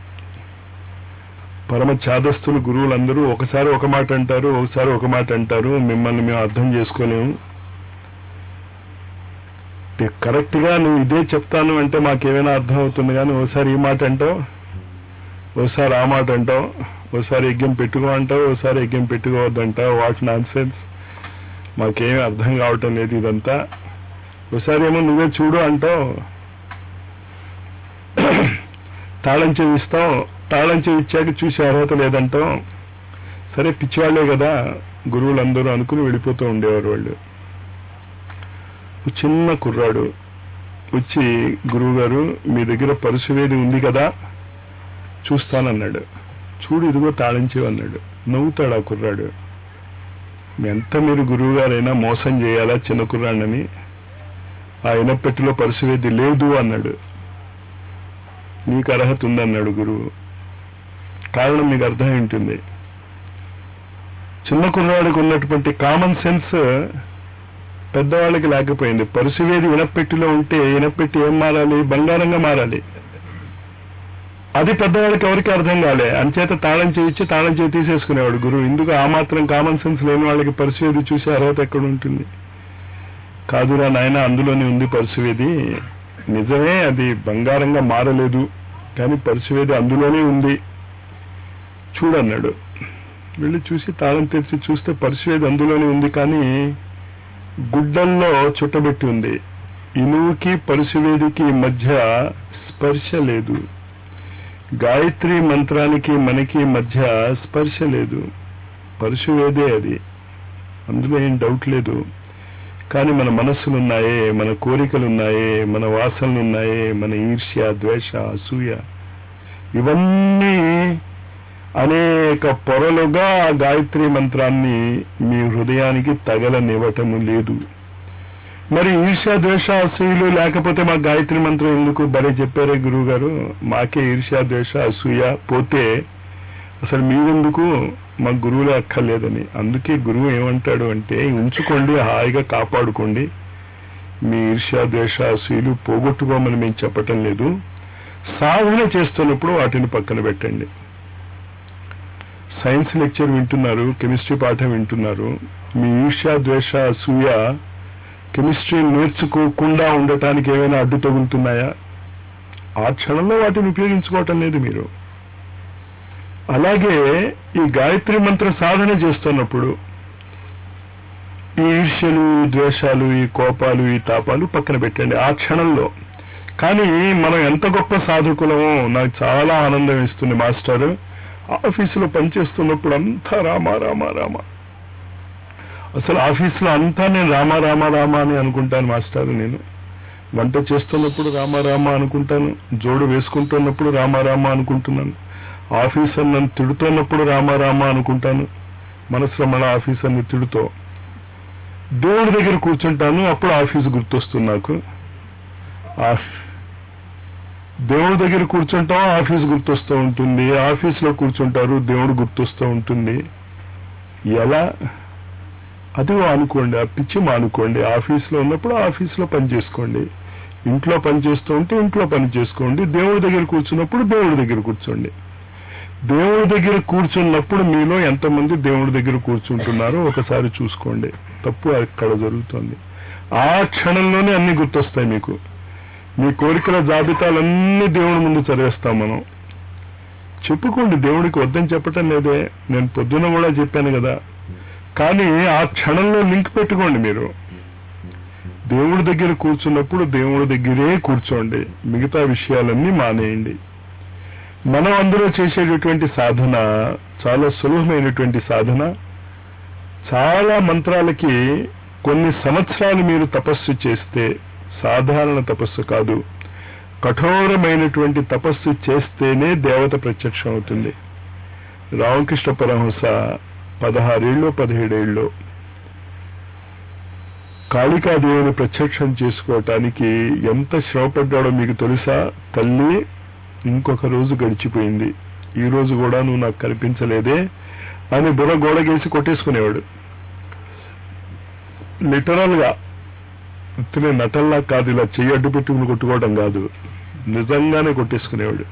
పరమ ఛాదస్తులు గురువులందరూ ఒకసారి ఒక మాట అంటారు ఒకసారి ఒక మాట అంటారు మిమ్మల్ని మేము అర్థం చేసుకోలేము కరెక్ట్ గా నువ్వు ఇదే చెప్తాను అంటే మాకేమైనా అర్థం అవుతుంది కానీ ఓసారి ఈ మాట అంటావు ఓసారి ఆ మాట అంటావు ఓసారి యజ్ఞం పెట్టుకో అంటావు ఓసారి యజ్ఞం పెట్టుకోవద్దంటావు వాట్ నాన్ సెన్స్ మాకేమీ అర్థం కావటం లేదు ఇదంతా ఒకసారి ఏమో నువ్వే చూడు అంటావు తాళం చెవి ఇస్తాం తాళం చెవి ఇచ్చాక చూసే అర్హత లేదంటాం సరే పిచ్చివాళ్లే కదా గురువులందరూ అనుకుని వెళ్ళిపోతూ ఉండేవారు వాళ్ళు చిన్న కుర్రాడు వచ్చి గురువు గారు మీ దగ్గర పరుసువేది ఉంది కదా చూస్తానన్నాడు చూడు ఇదిగో తాళించేవి అన్నాడు నవ్వుతాడు ఆ కుర్రాడు ఎంత మీరు గురువు గారైనా మోసం చేయాలా చిన్న కుర్రాడిని ఆ ఇనపెట్టిలో పరుసువేది లేదు అన్నాడు నీకు అర్హత ఉందన్నాడు గురువు కారణం మీకు అర్థం ఉంటుంది చిన్న కుర్రాడికి ఉన్నటువంటి కామన్ సెన్స్ పెద్దవాళ్ళకి లేకపోయింది పరుసువేది ఇనపెట్టిలో ఉంటే ఇనపెట్టి ఏం మారాలి బంగారంగా మారాలి అది పెద్దవాళ్ళకి ఎవరికి అర్థం కాలే అంచేత తాళం చేయించి తాళం చేయి తీసేసుకునేవాడు గురువు ఎందుకు ఆ మాత్రం కామన్ సెన్స్ లేని వాళ్ళకి పరుసువేది చూసే అర్హత ఎక్కడ ఉంటుంది కాదురా నాయన అందులోనే ఉంది పరుసువేది నిజమే అది బంగారంగా మారలేదు కానీ పరుసువేది అందులోనే ఉంది చూడన్నాడు వెళ్ళి చూసి తాళం తెరిచి చూస్తే పరుసువేది అందులోనే ఉంది కానీ గుడ్డల్లో చుట్టబెట్టి ఉంది ఇనువుకి పరుసువేదికి మధ్య స్పర్శ లేదు గాయత్రి మంత్రానికి మనకి మధ్య స్పర్శ లేదు పరుశువేదే అది అందులో ఏం డౌట్ లేదు కానీ మన మనస్సులున్నాయే మన కోరికలున్నాయే మన వాసనలున్నాయే మన ఈర్ష్య ద్వేష అసూయ ఇవన్నీ అనేక పొరలుగా ఆ గాయత్రి మంత్రాన్ని మీ హృదయానికి తగలనివ్వటము లేదు మరి ఈర్ష్య ద్వేష అసూయలు లేకపోతే మా గాయత్రి మంత్రం ఎందుకు బరే చెప్పారే గురువు గారు మాకే ఈర్ష్య ద్వేష అసూయ పోతే అసలు మీరెందుకు మా గురువులే అక్కర్లేదని అందుకే గురువు ఏమంటాడు అంటే ఉంచుకోండి హాయిగా కాపాడుకోండి మీ ఈర్ష్య ద్వేష అసూయలు పోగొట్టుకోమని మేము చెప్పటం లేదు సాధన చేస్తున్నప్పుడు వాటిని పక్కన పెట్టండి సైన్స్ లెక్చర్ వింటున్నారు కెమిస్ట్రీ పాఠం వింటున్నారు మీ ఈర్ష్య ద్వేష అసూయ కెమిస్ట్రీ నేర్చుకోకుండా ఉండటానికి ఏమైనా అడ్డు తగులుతున్నాయా ఆ క్షణంలో వాటిని ఉపయోగించుకోవటం లేదు మీరు అలాగే ఈ గాయత్రి మంత్ర సాధన చేస్తున్నప్పుడు ఈ ఈర్ష్యలు ఈ ద్వేషాలు ఈ కోపాలు ఈ తాపాలు పక్కన పెట్టండి ఆ క్షణంలో కానీ మనం ఎంత గొప్ప సాధకులమో నాకు చాలా ఆనందం ఇస్తుంది మాస్టర్ ఆఫీసులో పనిచేస్తున్నప్పుడు అంతా రామ రామ రామ అసలు ఆఫీసులో అంతా నేను రామ రామ రామ అని అనుకుంటాను మాస్టర్ నేను వంట చేస్తున్నప్పుడు రామ రామ అనుకుంటాను జోడు వేసుకుంటున్నప్పుడు రామ రామ అనుకుంటున్నాను ఆఫీసర్ నన్ను తిడుతున్నప్పుడు రామ రామ అనుకుంటాను మనసులో మన ఆఫీసర్ని తిడుతో దేవుడి దగ్గర కూర్చుంటాను అప్పుడు ఆఫీస్ గుర్తొస్తుంది నాకు ఆఫ్- దేవుడి దగ్గర కూర్చుంటాం ఆఫీస్ గుర్తొస్తూ ఉంటుంది ఆఫీస్లో కూర్చుంటారు దేవుడు గుర్తొస్తూ ఉంటుంది ఎలా అది అనుకోండి ఆ పిచ్చి మానుకోండి ఆఫీస్లో ఉన్నప్పుడు ఆఫీస్లో పని చేసుకోండి ఇంట్లో పని చేస్తూ ఉంటే ఇంట్లో పని చేసుకోండి దేవుడి దగ్గర కూర్చున్నప్పుడు దేవుడి దగ్గర కూర్చోండి దేవుడి దగ్గర కూర్చున్నప్పుడు మీలో ఎంతమంది దేవుడి దగ్గర కూర్చుంటున్నారో ఒకసారి చూసుకోండి తప్పు అక్కడ జరుగుతుంది ఆ క్షణంలోనే అన్ని గుర్తొస్తాయి మీకు మీ కోరికల జాబితాలన్నీ దేవుడి ముందు చదివేస్తాం మనం చెప్పుకోండి దేవుడికి వద్దని చెప్పటం లేదే నేను పొద్దున కూడా చెప్పాను కదా కానీ ఆ క్షణంలో లింక్ పెట్టుకోండి మీరు దేవుడి దగ్గర కూర్చున్నప్పుడు దేవుడి దగ్గరే కూర్చోండి మిగతా విషయాలన్నీ మానేయండి మనం అందరూ చేసేటటువంటి సాధన చాలా సులభమైనటువంటి సాధన చాలా మంత్రాలకి కొన్ని సంవత్సరాలు మీరు తపస్సు చేస్తే సాధారణ తపస్సు కాదు కఠోరమైనటువంటి తపస్సు చేస్తేనే దేవత ప్రత్యక్షం అవుతుంది రామకృష్ణ పరమహంస పదహారేళ్ళు పదిహేడేళ్ళు కాళికాదేవిని ప్రత్యక్షం చేసుకోవటానికి ఎంత శ్రమపడ్డాడో మీకు తెలుసా తల్లి ఇంకొక రోజు గడిచిపోయింది ఈ రోజు కూడా నువ్వు నాకు కనిపించలేదే అని బుర్ర గోడగేసి కొట్టేసుకునేవాడు లిటరల్ గా ఇతనే నటల్లా కాదు ఇలా చెయ్యి అడ్డు పెట్టుకుని కొట్టుకోవడం కాదు నిజంగానే కొట్టేసుకునేవాడు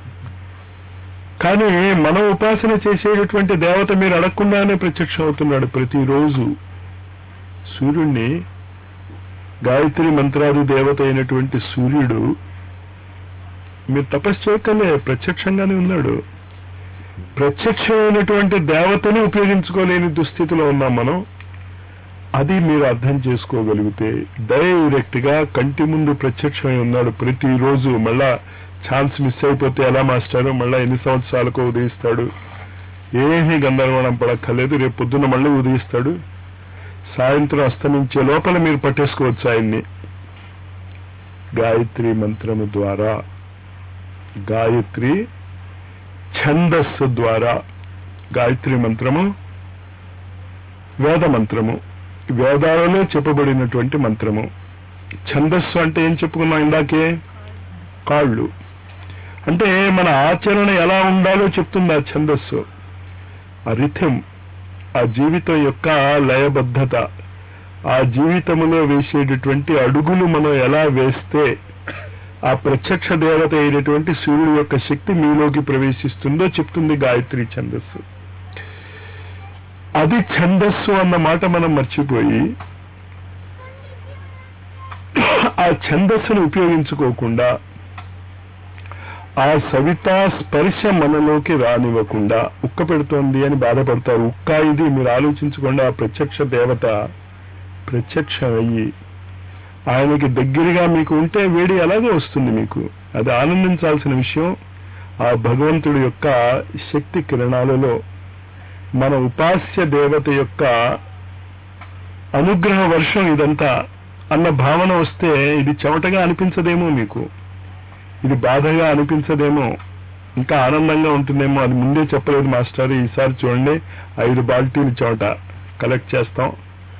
కానీ మనం ఉపాసన చేసేటటువంటి దేవత మీరు అడగకుండానే ప్రత్యక్షం అవుతున్నాడు ప్రతిరోజు సూర్యుణ్ణి గాయత్రి మంత్రాది దేవత అయినటువంటి సూర్యుడు మీరు తపస్సు చేయకలే ప్రత్యక్షంగానే ఉన్నాడు ప్రత్యక్షమైనటువంటి దేవతను ఉపయోగించుకోలేని దుస్థితిలో ఉన్నాం మనం అది మీరు అర్థం చేసుకోగలిగితే డైరెక్ట్ గా కంటి ముందు ప్రత్యక్షమై ఉన్నాడు ప్రతిరోజు మళ్ళా ఛాన్స్ మిస్ అయిపోతే ఎలా మాస్టారు మళ్ళా ఎన్ని సంవత్సరాలకు ఉదయిస్తాడు ఏమీ గందరగోళం పడక్కర్లేదు రేపు పొద్దున్న మళ్ళీ ఉదయిస్తాడు సాయంత్రం అస్తమించే లోపల మీరు పట్టేసుకోవచ్చు ఆయన్ని గాయత్రి మంత్రము ద్వారా గాయత్రి ఛందస్సు ద్వారా గాయత్రి మంత్రము వేద మంత్రము వేదాలలో చెప్పబడినటువంటి మంత్రము ఛందస్సు అంటే ఏం చెప్పుకున్నాం ఇందాకే కాళ్ళు అంటే మన ఆచరణ ఎలా ఉండాలో చెప్తుంది ఆ ఛందస్సు ఆ రిథం ఆ జీవితం యొక్క లయబద్ధత ఆ జీవితములో వేసేటటువంటి అడుగులు మనం ఎలా వేస్తే ఆ ప్రత్యక్ష దేవత అయినటువంటి సూర్యుడు యొక్క శక్తి మీలోకి ప్రవేశిస్తుందో చెప్తుంది గాయత్రి ఛందస్సు అది ఛందస్సు అన్న మాట మనం మర్చిపోయి ఆ ఛందస్సును ఉపయోగించుకోకుండా ఆ సవితా స్పర్శ మనలోకి రానివ్వకుండా ఉక్క పెడుతోంది అని బాధపడతారు ఉక్క ఇది మీరు ఆలోచించకుండా ఆ ప్రత్యక్ష దేవత ప్రత్యక్షమయ్యి ఆయనకి దగ్గరగా మీకు ఉంటే వేడి అలాగే వస్తుంది మీకు అది ఆనందించాల్సిన విషయం ఆ భగవంతుడి యొక్క శక్తి కిరణాలలో మన ఉపాస్య దేవత యొక్క అనుగ్రహ వర్షం ఇదంతా అన్న భావన వస్తే ఇది చెమటగా అనిపించదేమో మీకు ఇది బాధగా అనిపించదేమో ఇంకా ఆనందంగా ఉంటుందేమో అది ముందే చెప్పలేదు మాస్టర్ ఈసారి చూడండి ఐదు బాల్టీలు చోట కలెక్ట్ చేస్తాం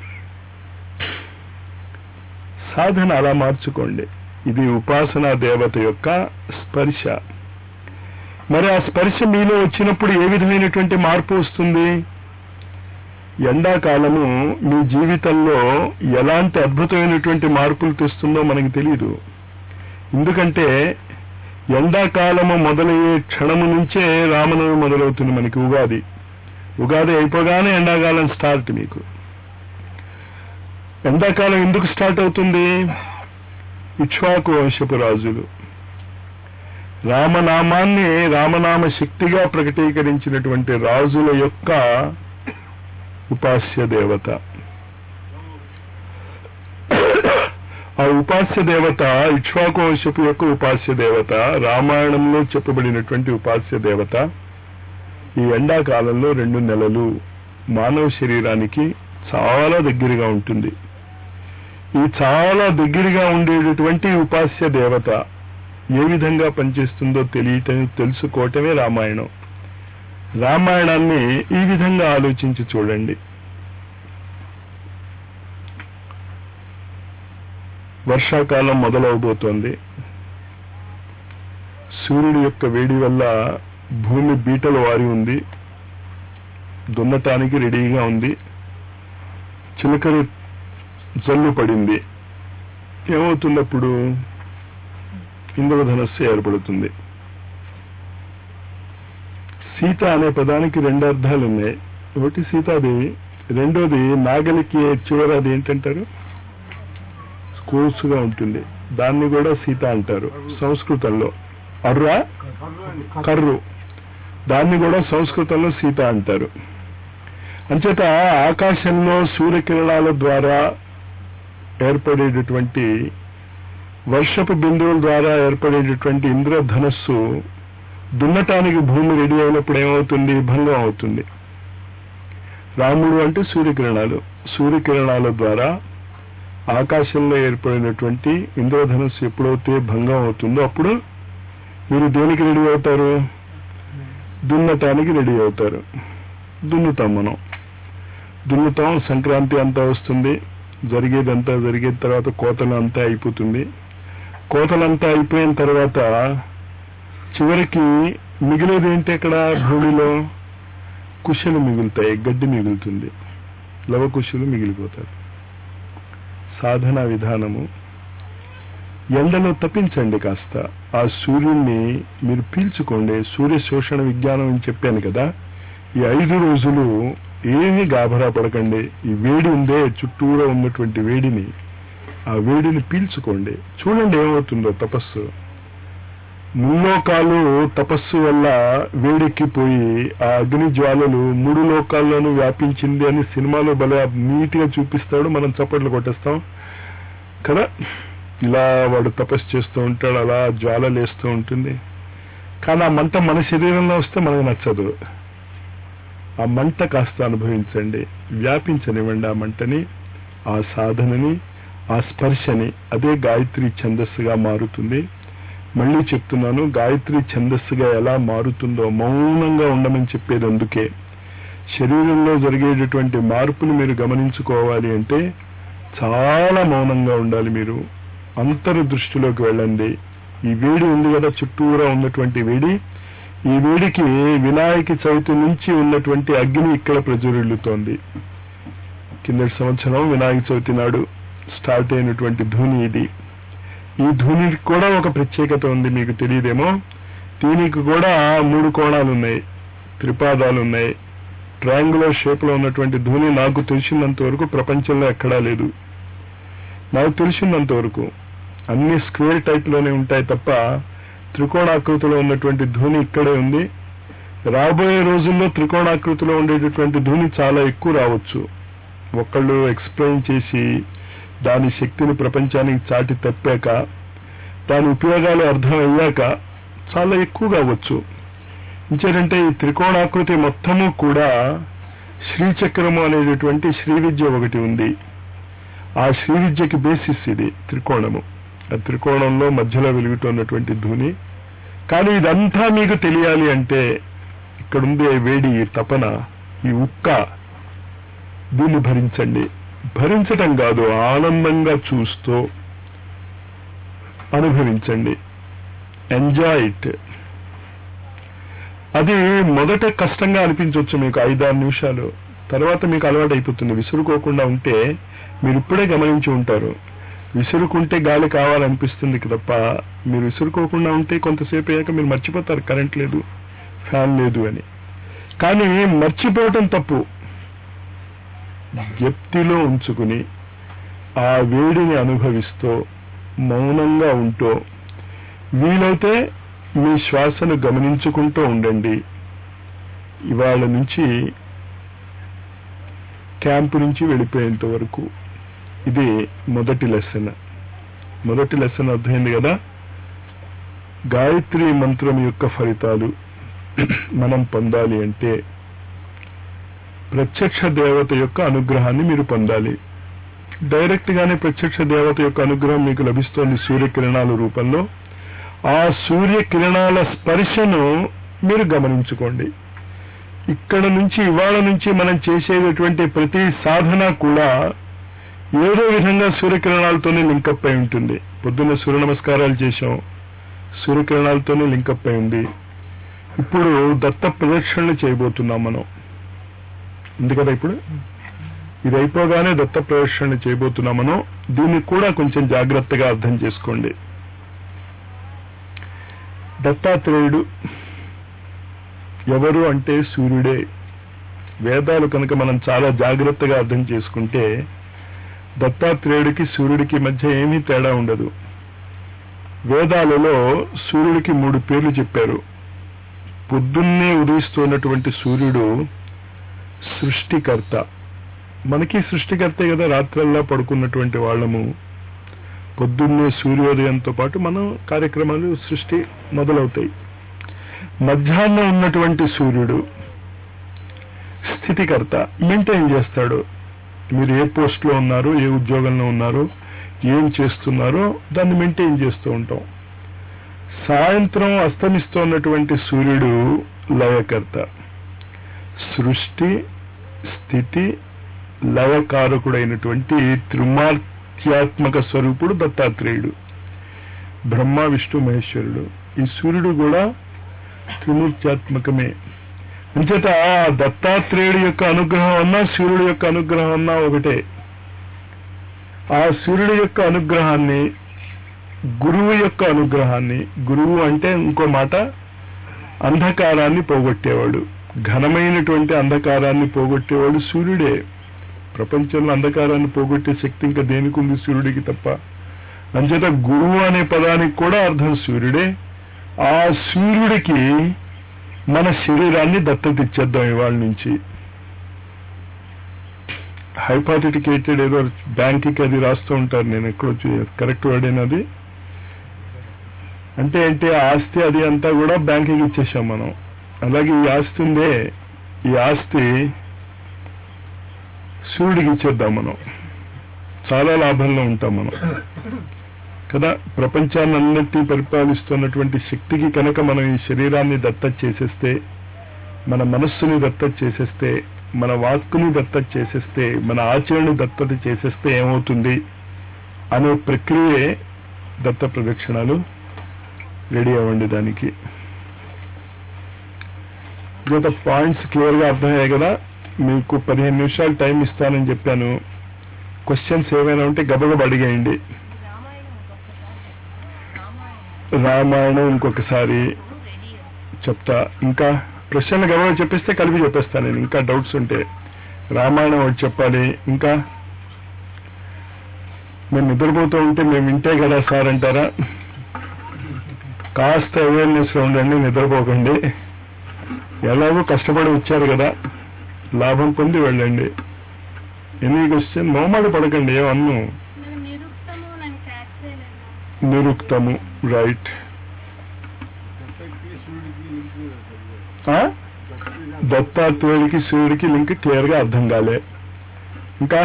సాధన అలా మార్చుకోండి ఇది ఉపాసనా దేవత యొక్క స్పర్శ మరి ఆ స్పర్శ మీలో వచ్చినప్పుడు ఏ విధమైనటువంటి మార్పు వస్తుంది ఎండాకాలము మీ జీవితంలో ఎలాంటి అద్భుతమైనటువంటి మార్పులు తెస్తుందో మనకు తెలియదు ఎందుకంటే ఎండాకాలము మొదలయ్యే క్షణము నుంచే రామనవమి మొదలవుతుంది మనకి ఉగాది ఉగాది అయిపోగానే ఎండాకాలం స్టార్ట్ మీకు ఎండాకాలం ఎందుకు స్టార్ట్ అవుతుంది ఇక్ష్వాకు వంశపు రాజులు రామనామాన్ని రామనామ శక్తిగా ప్రకటీకరించినటువంటి రాజుల యొక్క ఉపాస్య దేవత ఆ ఉపాస్య దేవత ఇక్ష్వాకు వంశపు యొక్క ఉపాస్య దేవత రామాయణంలో చెప్పబడినటువంటి ఉపాస్య దేవత ఈ ఎండాకాలంలో రెండు నెలలు మానవ శరీరానికి చాలా దగ్గరగా ఉంటుంది ఈ చాలా దగ్గరగా ఉండేటటువంటి ఉపాస్య దేవత ఏ విధంగా పనిచేస్తుందో తెలియటం తెలుసుకోవటమే రామాయణం రామాయణాన్ని ఈ విధంగా ఆలోచించి చూడండి వర్షాకాలం మొదలవబోతోంది సూర్యుడి యొక్క వేడి వల్ల భూమి బీటలు వారి ఉంది దున్నటానికి రెడీగా ఉంది చిలకరి జల్లు పడింది ఏమవుతున్నప్పుడు ఇంద్రధనస్సు ఏర్పడుతుంది సీత అనే పదానికి రెండు అర్థాలు ఉన్నాయి ఒకటి సీతాదేవి రెండోది నాగలికి చివర అది ఏంటంటారు కోర్సుగా ఉంటుంది దాన్ని కూడా సీత అంటారు సంస్కృతంలో అర్ర కర్రు దాన్ని కూడా సంస్కృతంలో సీత అంటారు అంచేత ఆకాశంలో సూర్యకిరణాల ద్వారా ఏర్పడేటటువంటి వర్షపు బిందువుల ద్వారా ఏర్పడేటటువంటి ఇంద్రధనస్సు దున్నటానికి భూమి రెడీ అయినప్పుడు ఏమవుతుంది భంగం అవుతుంది రాముడు అంటే సూర్యకిరణాలు సూర్యకిరణాల ద్వారా ఆకాశంలో ఏర్పడినటువంటి ఇంద్రధనస్సు ఎప్పుడైతే భంగం అవుతుందో అప్పుడు మీరు దేనికి రెడీ అవుతారు దున్నటానికి రెడీ అవుతారు దున్నుతాం మనం దున్నుతాం సంక్రాంతి అంతా వస్తుంది జరిగేదంతా జరిగిన తర్వాత కోతలు అంతా అయిపోతుంది కోతలంతా అయిపోయిన తర్వాత చివరికి మిగిలేది ఏంటి అక్కడ భూమిలో కుషలు మిగులుతాయి గడ్డి మిగులుతుంది లవకుశులు మిగిలిపోతారు సాధన విధానము ఎండలో తప్పించండి కాస్త ఆ సూర్యుడిని మీరు పీల్చుకోండి సూర్య శోషణ విజ్ఞానం అని చెప్పాను కదా ఈ ఐదు రోజులు ఏమీ గాభరా పడకండి ఈ వేడి ఉందే చుట్టూరా ఉన్నటువంటి వేడిని ఆ వేడిని పీల్చుకోండి చూడండి ఏమవుతుందో తపస్సు ముల్లోకాలు తపస్సు వల్ల వేడెక్కిపోయి ఆ అగ్ని జ్వాలలు మూడు లోకాల్లోనూ వ్యాపించింది అని సినిమాలో భలే నీట్ గా చూపిస్తాడు మనం చప్పట్లు కొట్టేస్తాం కదా ఇలా వాడు తపస్సు చేస్తూ ఉంటాడు అలా జ్వాలలు వేస్తూ ఉంటుంది కానీ ఆ మంట మన శరీరంలో వస్తే మనకు నచ్చదు ఆ మంట కాస్త అనుభవించండి వ్యాపించనివ్వండి ఆ మంటని ఆ సాధనని ఆ స్పర్శని అదే గాయత్రి ఛందస్సుగా మారుతుంది మళ్ళీ చెప్తున్నాను గాయత్రి ఛందస్సుగా ఎలా మారుతుందో మౌనంగా ఉండమని చెప్పేది అందుకే శరీరంలో జరిగేటటువంటి మార్పును మీరు గమనించుకోవాలి అంటే చాలా మౌనంగా ఉండాలి మీరు అంతర్ దృష్టిలోకి వెళ్ళండి ఈ వేడి ఉంది కదా చుట్టూరా ఉన్నటువంటి వేడి ఈ వేడికి వినాయక చవితి నుంచి ఉన్నటువంటి అగ్ని ఇక్కడ ప్రజ్వరిల్లుతోంది కిందటి సంవత్సరం వినాయక చవితి నాడు స్టార్ట్ అయినటువంటి ధూని ఇది ఈ ధూనికి కూడా ఒక ప్రత్యేకత ఉంది మీకు తెలియదేమో దీనికి కూడా మూడు కోణాలు ఉన్నాయి త్రిపాదాలు ఉన్నాయి ట్రయాంగులర్ షేప్ లో ఉన్నటువంటి ధూని నాకు తెలిసినంత వరకు ప్రపంచంలో ఎక్కడా లేదు నాకు తెలిసినంత వరకు అన్ని స్క్వేర్ టైప్ లోనే ఉంటాయి తప్ప త్రికోణాకృతిలో ఉన్నటువంటి ధూని ఇక్కడే ఉంది రాబోయే రోజుల్లో త్రికోణాకృతిలో ఉండేటటువంటి ధూని చాలా ఎక్కువ రావచ్చు ఒకళ్ళు ఎక్స్ప్లెయిన్ చేసి దాని శక్తిని ప్రపంచానికి చాటి తప్పాక దాని ఉపయోగాలు అర్థం అయ్యాక చాలా ఎక్కువ కావచ్చు ఇంచేటంటే ఈ త్రికోణాకృతి మొత్తము కూడా శ్రీచక్రము అనేటటువంటి శ్రీ విద్య ఒకటి ఉంది ఆ శ్రీ విద్యకి బేసిస్ ఇది త్రికోణము ఆ త్రికోణంలో మధ్యలో వెలుగుతున్నటువంటి ధూని కానీ ఇదంతా మీకు తెలియాలి అంటే ఇక్కడుండే వేడి ఈ తపన ఈ ఉక్క దీన్ని భరించండి భరించటం కాదు ఆనందంగా చూస్తూ అనుభవించండి ఎంజాయ్ ఇట్ అది మొదట కష్టంగా అనిపించవచ్చు మీకు ఐదారు నిమిషాలు తర్వాత మీకు అలవాటు అయిపోతుంది విసురుకోకుండా ఉంటే మీరు ఇప్పుడే గమనించి ఉంటారు విసురుకుంటే గాలి కావాలనిపిస్తుంది తప్ప మీరు విసురుకోకుండా ఉంటే కొంతసేపు అయ్యాక మీరు మర్చిపోతారు కరెంట్ లేదు ఫ్యాన్ లేదు అని కానీ మర్చిపోవటం తప్పు జప్తిలో ఉంచుకుని ఆ వేడిని అనుభవిస్తూ మౌనంగా ఉంటూ వీలైతే మీ శ్వాసను గమనించుకుంటూ ఉండండి ఇవాళ నుంచి క్యాంపు నుంచి వెళ్ళిపోయేంత వరకు ఇది మొదటి లెసన్ మొదటి లెసన్ అర్థమైంది కదా గాయత్రి మంత్రం యొక్క ఫలితాలు మనం పొందాలి అంటే ప్రత్యక్ష దేవత యొక్క అనుగ్రహాన్ని మీరు పొందాలి డైరెక్ట్ గానే ప్రత్యక్ష దేవత యొక్క అనుగ్రహం మీకు లభిస్తోంది సూర్యకిరణాల రూపంలో ఆ సూర్యకిరణాల స్పర్శను మీరు గమనించుకోండి ఇక్కడ నుంచి ఇవాళ నుంచి మనం చేసేటటువంటి ప్రతి సాధన కూడా ఏదో విధంగా సూర్యకిరణాలతోనే లింకప్ అయి ఉంటుంది పొద్దున్న సూర్య నమస్కారాలు చేశాం సూర్యకిరణాలతోనే లింకప్ అయి ఉంది ఇప్పుడు దత్త ప్రదక్షిణలు చేయబోతున్నాం మనం ఉంది కదా ఇప్పుడు ఇది అయిపోగానే దత్త ప్రదక్షిణలు చేయబోతున్నాం మనం దీన్ని కూడా కొంచెం జాగ్రత్తగా అర్థం చేసుకోండి దత్తాత్రేయుడు ఎవరు అంటే సూర్యుడే వేదాలు కనుక మనం చాలా జాగ్రత్తగా అర్థం చేసుకుంటే దత్తాత్రేయుడికి సూర్యుడికి మధ్య ఏమీ తేడా ఉండదు వేదాలలో సూర్యుడికి మూడు పేర్లు చెప్పారు పొద్దున్నే ఉదయిస్తున్నటువంటి సూర్యుడు సృష్టికర్త మనకి సృష్టికర్తే కదా రాత్రల్లా పడుకున్నటువంటి వాళ్ళము పొద్దున్నే సూర్యోదయంతో పాటు మనం కార్యక్రమాలు సృష్టి మొదలవుతాయి మధ్యాహ్నం ఉన్నటువంటి సూర్యుడు స్థితికర్త మెయింటైన్ చేస్తాడు మీరు ఏ పోస్ట్ లో ఉన్నారు ఏ ఉద్యోగంలో ఉన్నారు ఏం చేస్తున్నారో దాన్ని మెయింటైన్ చేస్తూ ఉంటాం సాయంత్రం అస్తమిస్తున్నటువంటి సూర్యుడు లయకర్త సృష్టి స్థితి లయకారకుడైనటువంటి త్రిమాత్యాత్మక స్వరూపుడు దత్తాత్రేయుడు బ్రహ్మ విష్ణు మహేశ్వరుడు ఈ సూర్యుడు కూడా త్రిమూర్త్యాత్మకమే అంచేత ఆ దత్తాత్రేయుడి యొక్క అనుగ్రహం అన్నా సూర్యుడి యొక్క అనుగ్రహం అన్నా ఒకటే ఆ సూర్యుడి యొక్క అనుగ్రహాన్ని గురువు యొక్క అనుగ్రహాన్ని గురువు అంటే ఇంకో మాట అంధకారాన్ని పోగొట్టేవాడు ఘనమైనటువంటి అంధకారాన్ని పోగొట్టేవాడు సూర్యుడే ప్రపంచంలో అంధకారాన్ని పోగొట్టే శక్తి ఇంకా దేనికి ఉంది సూర్యుడికి తప్ప అంచేత గురువు అనే పదానికి కూడా అర్థం సూర్యుడే ఆ సూర్యుడికి మన శరీరాన్ని దత్తత ఇచ్చేద్దాం ఇవాళ నుంచి హైపాథెటికేటెడ్ ఏదో బ్యాంక్కి అది రాస్తూ ఉంటారు నేను ఎక్కడొచ్చి కరెక్ట్ వర్డ్ అయినది అంటే ఏంటి ఆస్తి అది అంతా కూడా బ్యాంకుకి ఇచ్చేసాం మనం అలాగే ఈ ఆస్తి ఉందే ఈ ఆస్తి సూర్యుడికి ఇచ్చేద్దాం మనం చాలా లాభంలో ఉంటాం మనం కదా ప్రపంచాన్ని అన్నిటినీ పరిపాలిస్తున్నటువంటి శక్తికి కనుక మనం ఈ శరీరాన్ని దత్తత చేసేస్తే మన మనస్సుని దత్తత చేసేస్తే మన వాక్కుని దత్తత చేసేస్తే మన ఆచరణని దత్తత చేసేస్తే ఏమవుతుంది అనే ప్రక్రియే దత్త ప్రదక్షిణాలు రెడీ అవ్వండి దానికి గత పాయింట్స్ క్లియర్ గా అర్థమయ్యాయి కదా మీకు పదిహేను నిమిషాలు టైం ఇస్తానని చెప్పాను క్వశ్చన్స్ ఏమైనా ఉంటే గబగబ అడిగేయండి రామాయణం ఇంకొకసారి చెప్తా ఇంకా ప్రశ్నలు గబగబా చెప్పేస్తే కలిపి చెప్పేస్తాను నేను ఇంకా డౌట్స్ ఉంటే రామాయణం ఒకటి చెప్పాలి ఇంకా మేము నిద్రపోతూ ఉంటే మేము వింటే కదా సార్ అంటారా కాస్త అవేర్నెస్ లో ఉండండి నిద్రపోకండి ఎలాగో కష్టపడి వచ్చారు కదా లాభం పొంది వెళ్ళండి ఎన్ని క్వశ్చన్ మొహమాట పడకండి ఏమన్ను నేను నిరుక్తము నన్ను క్యాచ్ చేయలేదు నిరుక్తము రైట్ దత్తాత్రేయుడికి సూర్యుడికి లింక్ క్లియర్ గా అర్థం కాలే ఇంకా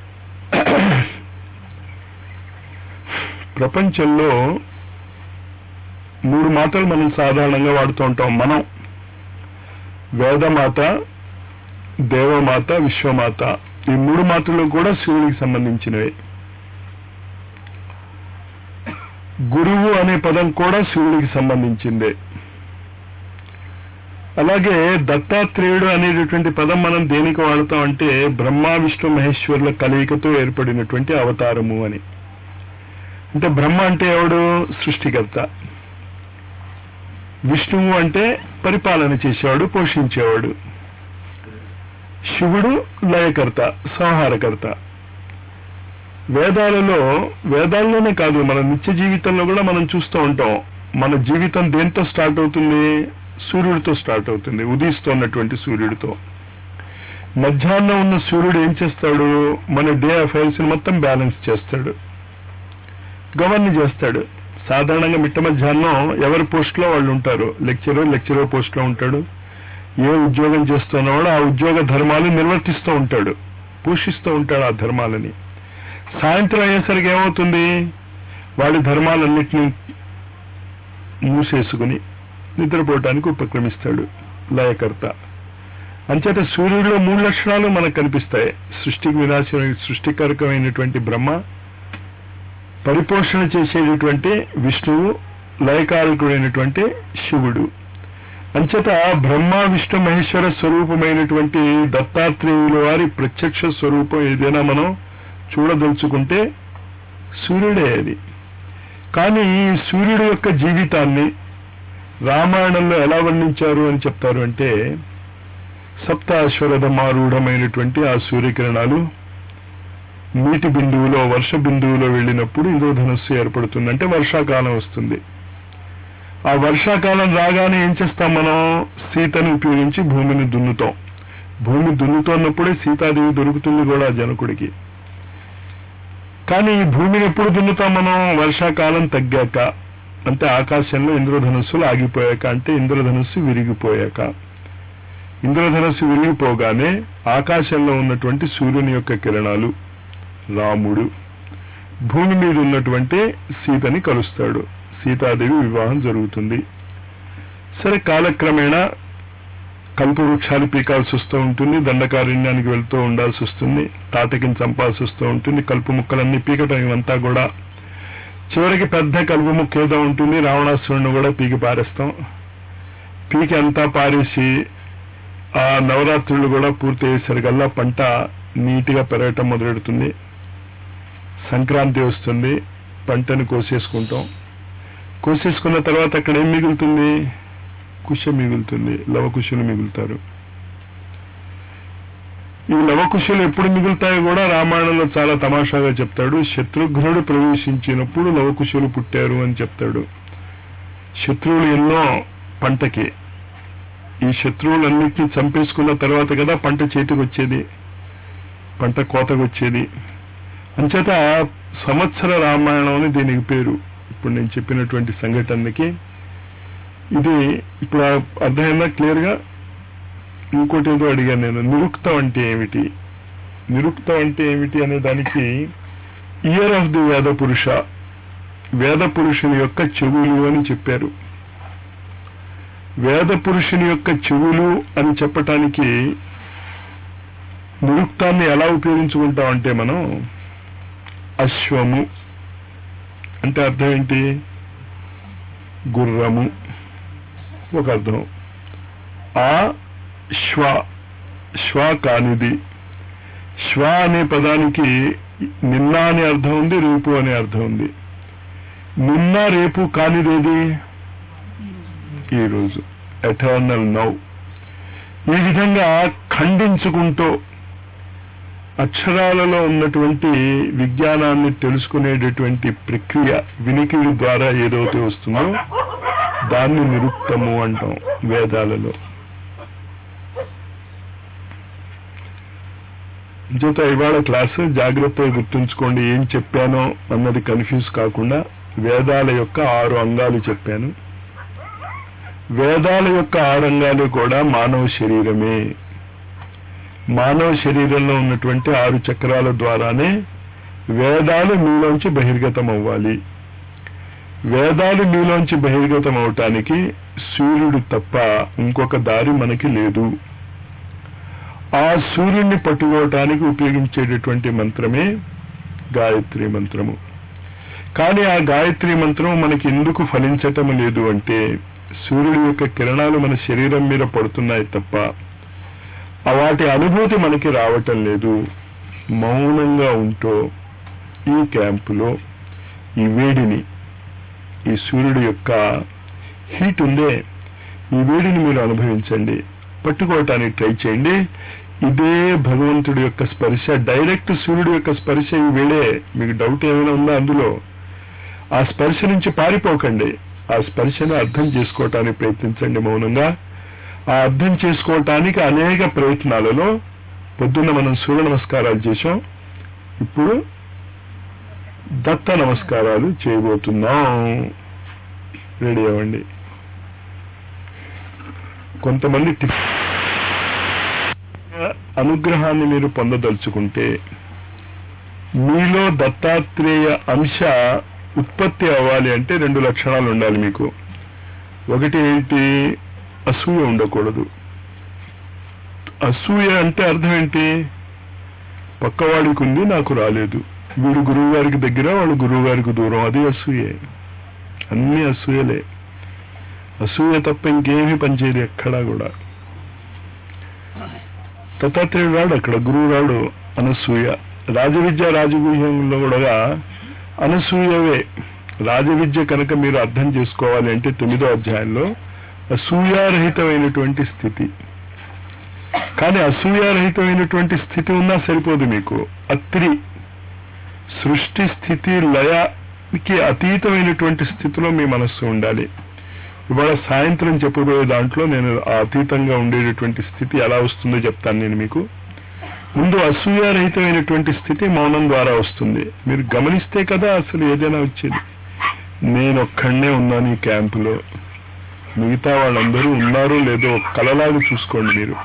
ప్రపంచంలో మూడు మాటలు మనం సాధారణంగా వాడుతూ ఉంటాం మనం వేదమాత దేవమాత విశ్వమాత ఈ మూడు మాటలు కూడా శివుడికి సంబంధించినవి గురువు అనే పదం కూడా శివుడికి సంబంధించిందే అలాగే దత్తాత్రేయుడు అనేటటువంటి పదం మనం దేనికి వాడతాం అంటే బ్రహ్మ విష్ణు మహేశ్వరుల కలయికతో ఏర్పడినటువంటి అవతారము అని అంటే బ్రహ్మ అంటే ఎవడు సృష్టికర్త విష్ణువు అంటే పరిపాలన చేసేవాడు పోషించేవాడు శివుడు లయకర్త సంహారకర్త వేదాలలో వేదాల్లోనే కాదు మన నిత్య జీవితంలో కూడా మనం చూస్తూ ఉంటాం మన జీవితం దేంతో స్టార్ట్ అవుతుంది సూర్యుడితో స్టార్ట్ అవుతుంది ఉదయిస్తున్నటువంటి సూర్యుడితో మధ్యాహ్నం ఉన్న సూర్యుడు ఏం చేస్తాడు మన డే అఫైర్స్ మొత్తం బ్యాలెన్స్ చేస్తాడు గవర్న్ చేస్తాడు సాధారణంగా మిట్ట మధ్యాహ్నం ఎవరి పోస్ట్ లో వాళ్ళు ఉంటారు లెక్చరర్ లెక్చరర్ పోస్ట్ లో ఉంటాడు ఏ ఉద్యోగం చేస్తున్నవాడు ఆ ఉద్యోగ ధర్మాలు నిర్వర్తిస్తూ ఉంటాడు పోషిస్తూ ఉంటాడు ఆ ధర్మాలని సాయంత్రం అయ్యేసరికి ఏమవుతుంది వాడి ధర్మాలన్నింటినీ మూసేసుకుని నిద్రపోవటానికి ఉపక్రమిస్తాడు లయకర్త అంచేత సూర్యుడిలో మూడు లక్షణాలు మనకు కనిపిస్తాయి సృష్టికి వినాశం సృష్టికారకమైనటువంటి బ్రహ్మ పరిపోషణ చేసేటటువంటి విష్ణువు లయకారకుడైనటువంటి శివుడు అంచేత బ్రహ్మ విష్ణు మహేశ్వర స్వరూపమైనటువంటి దత్తాత్రేయుల వారి ప్రత్యక్ష స్వరూపం ఏదైనా మనం చూడదలుచుకుంటే సూర్యుడే అది కానీ ఈ సూర్యుడు యొక్క జీవితాన్ని రామాయణంలో ఎలా వర్ణించారు అని చెప్తారు అంటే సప్తాశ్వరథమారూఢమైనటువంటి ఆ సూర్యకిరణాలు నీటి బిందువులో వర్ష బిందువులో వెళ్ళినప్పుడు ఇంద్రధనుస్సు ఏర్పడుతుంది అంటే వర్షాకాలం వస్తుంది ఆ వర్షాకాలం రాగానే ఏం చేస్తాం మనం సీతను ఉపయోగించి భూమిని దున్నుతాం భూమి దున్నుతున్నప్పుడే సీతాదేవి దొరుకుతుంది కూడా జనకుడికి కానీ ఈ భూమిని ఎప్పుడు దున్నుతాం మనం వర్షాకాలం తగ్గాక అంటే ఆకాశంలో ఇంద్రధనుస్సులు ఆగిపోయాక అంటే ఇంద్రధనుస్సు విరిగిపోయాక ఇంద్రధనుస్సు విరిగిపోగానే ఆకాశంలో ఉన్నటువంటి సూర్యుని యొక్క కిరణాలు రాముడు భూమి మీద ఉన్నటువంటి సీతని కలుస్తాడు సీతాదేవి వివాహం జరుగుతుంది సరే కాలక్రమేణా కల్పవృక్షాలు పీకాల్సి వస్తూ ఉంటుంది దండకారణ్యానికి వెళ్తూ ఉండాల్సి వస్తుంది తాటకిని చంపాల్సి వస్తూ ఉంటుంది కలుపు ముక్కలన్నీ పీకటం ఇవంతా కూడా చివరికి పెద్ద కలుపు ముక్క ఏదో ఉంటుంది రావణాసురుడిని కూడా పీకి పారేస్తాం పీకి అంతా పారేసి ఆ నవరాత్రులు కూడా పూర్తి అయ్యేసరికల్లా పంట నీటిగా పెరగటం మొదలెడుతుంది సంక్రాంతి వస్తుంది పంటను కోసేసుకుంటాం కోసేసుకున్న తర్వాత అక్కడ ఏం మిగులుతుంది కుష మిగులుతుంది లవకుశులు మిగులుతారు ఈ లవకుశులు ఎప్పుడు మిగులుతాయో కూడా రామాయణంలో చాలా తమాషాగా చెప్తాడు శత్రుఘ్నుడు ప్రవేశించినప్పుడు లవకుశులు పుట్టారు అని చెప్తాడు శత్రువులు ఎన్నో పంటకి ఈ శత్రువులన్నిటినీ చంపేసుకున్న తర్వాత కదా పంట చేతికి వచ్చేది పంట కోతకు వచ్చేది అంచేత సంవత్సర రామాయణం అని దీనికి పేరు ఇప్పుడు నేను చెప్పినటువంటి సంఘటనకి ఇది ఇప్పుడు అర్థమైందా క్లియర్ గా ఇంకోటి ఏదో అడిగాను నేను నిరుక్తం అంటే ఏమిటి నిరుక్తం అంటే ఏమిటి అనే దానికి ఇయర్ ఆఫ్ ది వేద పురుష వేద పురుషుని యొక్క చెవులు అని చెప్పారు వేద పురుషుని యొక్క చెవులు అని చెప్పటానికి నిరుక్తాన్ని ఎలా ఉపయోగించుకుంటాం అంటే మనం అశ్వము అంటే అర్థం ఏంటి గుర్రము ఒక అర్థం ఆ శ్వ శ్వ కానిది శ్వ అనే పదానికి నిన్న అనే అర్థం ఉంది రేపు అనే అర్థం ఉంది నిన్న రేపు కానిదేది ఈరోజు ఎటర్నల్ నౌ ఈ విధంగా ఖండించుకుంటూ అక్షరాలలో ఉన్నటువంటి విజ్ఞానాన్ని తెలుసుకునేటటువంటి ప్రక్రియ వినికిడి ద్వారా ఏదైతే వస్తుందో దాన్ని నిరుక్తము అంటాం వేదాలలో చేత ఇవాళ క్లాసు జాగ్రత్తగా గుర్తుంచుకోండి ఏం చెప్పానో అన్నది కన్ఫ్యూజ్ కాకుండా వేదాల యొక్క ఆరు అంగాలు చెప్పాను వేదాల యొక్క ఆరు అంగాలు కూడా మానవ శరీరమే మానవ శరీరంలో ఉన్నటువంటి ఆరు చక్రాల ద్వారానే వేదాలు మీలోంచి బహిర్గతం అవ్వాలి వేదాలు మీలోంచి బహిర్గతం అవటానికి సూర్యుడు తప్ప ఇంకొక దారి మనకి లేదు ఆ సూర్యుడిని పట్టుకోవటానికి ఉపయోగించేటటువంటి మంత్రమే గాయత్రి మంత్రము కానీ ఆ గాయత్రి మంత్రం మనకి ఎందుకు ఫలించటం లేదు అంటే సూర్యుడి యొక్క కిరణాలు మన శరీరం మీద పడుతున్నాయి తప్ప ఆ వాటి అనుభూతి మనకి రావటం లేదు మౌనంగా ఉంటూ ఈ క్యాంపులో ఈ వేడిని ఈ సూర్యుడి యొక్క హీట్ ఉందే ఈ వేడిని మీరు అనుభవించండి పట్టుకోవటానికి ట్రై చేయండి ఇదే భగవంతుడి యొక్క స్పర్శ డైరెక్ట్ సూర్యుడి యొక్క స్పర్శ ఈ వేడే మీకు డౌట్ ఏమైనా ఉందా అందులో ఆ స్పర్శ నుంచి పారిపోకండి ఆ స్పర్శను అర్థం చేసుకోవటానికి ప్రయత్నించండి మౌనంగా ఆ అర్థం చేసుకోవటానికి అనేక ప్రయత్నాలలో పొద్దున్న మనం సూర్య నమస్కారాలు చేశాం ఇప్పుడు దత్త నమస్కారాలు చేయబోతున్నాం రెడీ అవ్వండి కొంతమంది టి- అనుగ్రహాన్ని మీరు పొందదలుచుకుంటే మీలో దత్తాత్రేయ అంశ ఉత్పత్తి అవ్వాలి అంటే రెండు లక్షణాలు ఉండాలి మీకు ఒకటి ఏంటి అసూయ ఉండకూడదు అసూయ అంటే అర్థం ఏంటి పక్కవాడికి ఉంది నాకు రాలేదు వీడు గురువు గారికి దగ్గర వాడు గురువు గారికి దూరం అది అసూయే అన్ని అసూయలే అసూయ తప్ప ఇంకేమీ పనిచేయదు ఎక్కడా కూడా దత్తాత్రేయుడు రాడు అక్కడ గురువు రాడు అనసూయ రాజవిద్య రాజగుహ్యంలో కూడా అనసూయవే రాజవిద్య కనుక మీరు అర్థం చేసుకోవాలి అంటే తొమ్మిదో అధ్యాయంలో అసూయారహితమైనటువంటి స్థితి కానీ అసూయారహితమైనటువంటి స్థితి ఉన్నా సరిపోదు మీకు అత్రి సృష్టి స్థితి లయకి అతీతమైనటువంటి స్థితిలో మీ మనస్సు ఉండాలి ఇవాళ సాయంత్రం చెప్పబోయే దాంట్లో నేను ఆ అతీతంగా ఉండేటటువంటి స్థితి ఎలా వస్తుందో చెప్తాను నేను మీకు ముందు అసూయారహితమైనటువంటి స్థితి మౌనం ద్వారా వస్తుంది మీరు గమనిస్తే కదా అసలు ఏదైనా వచ్చేది నేను ఒక్కడనే ఉన్నాను ఈ క్యాంపులో మిగతా వాళ్ళందరూ ఉన్నారో లేదో ఒక కలలాగా చూసుకోండి మీరు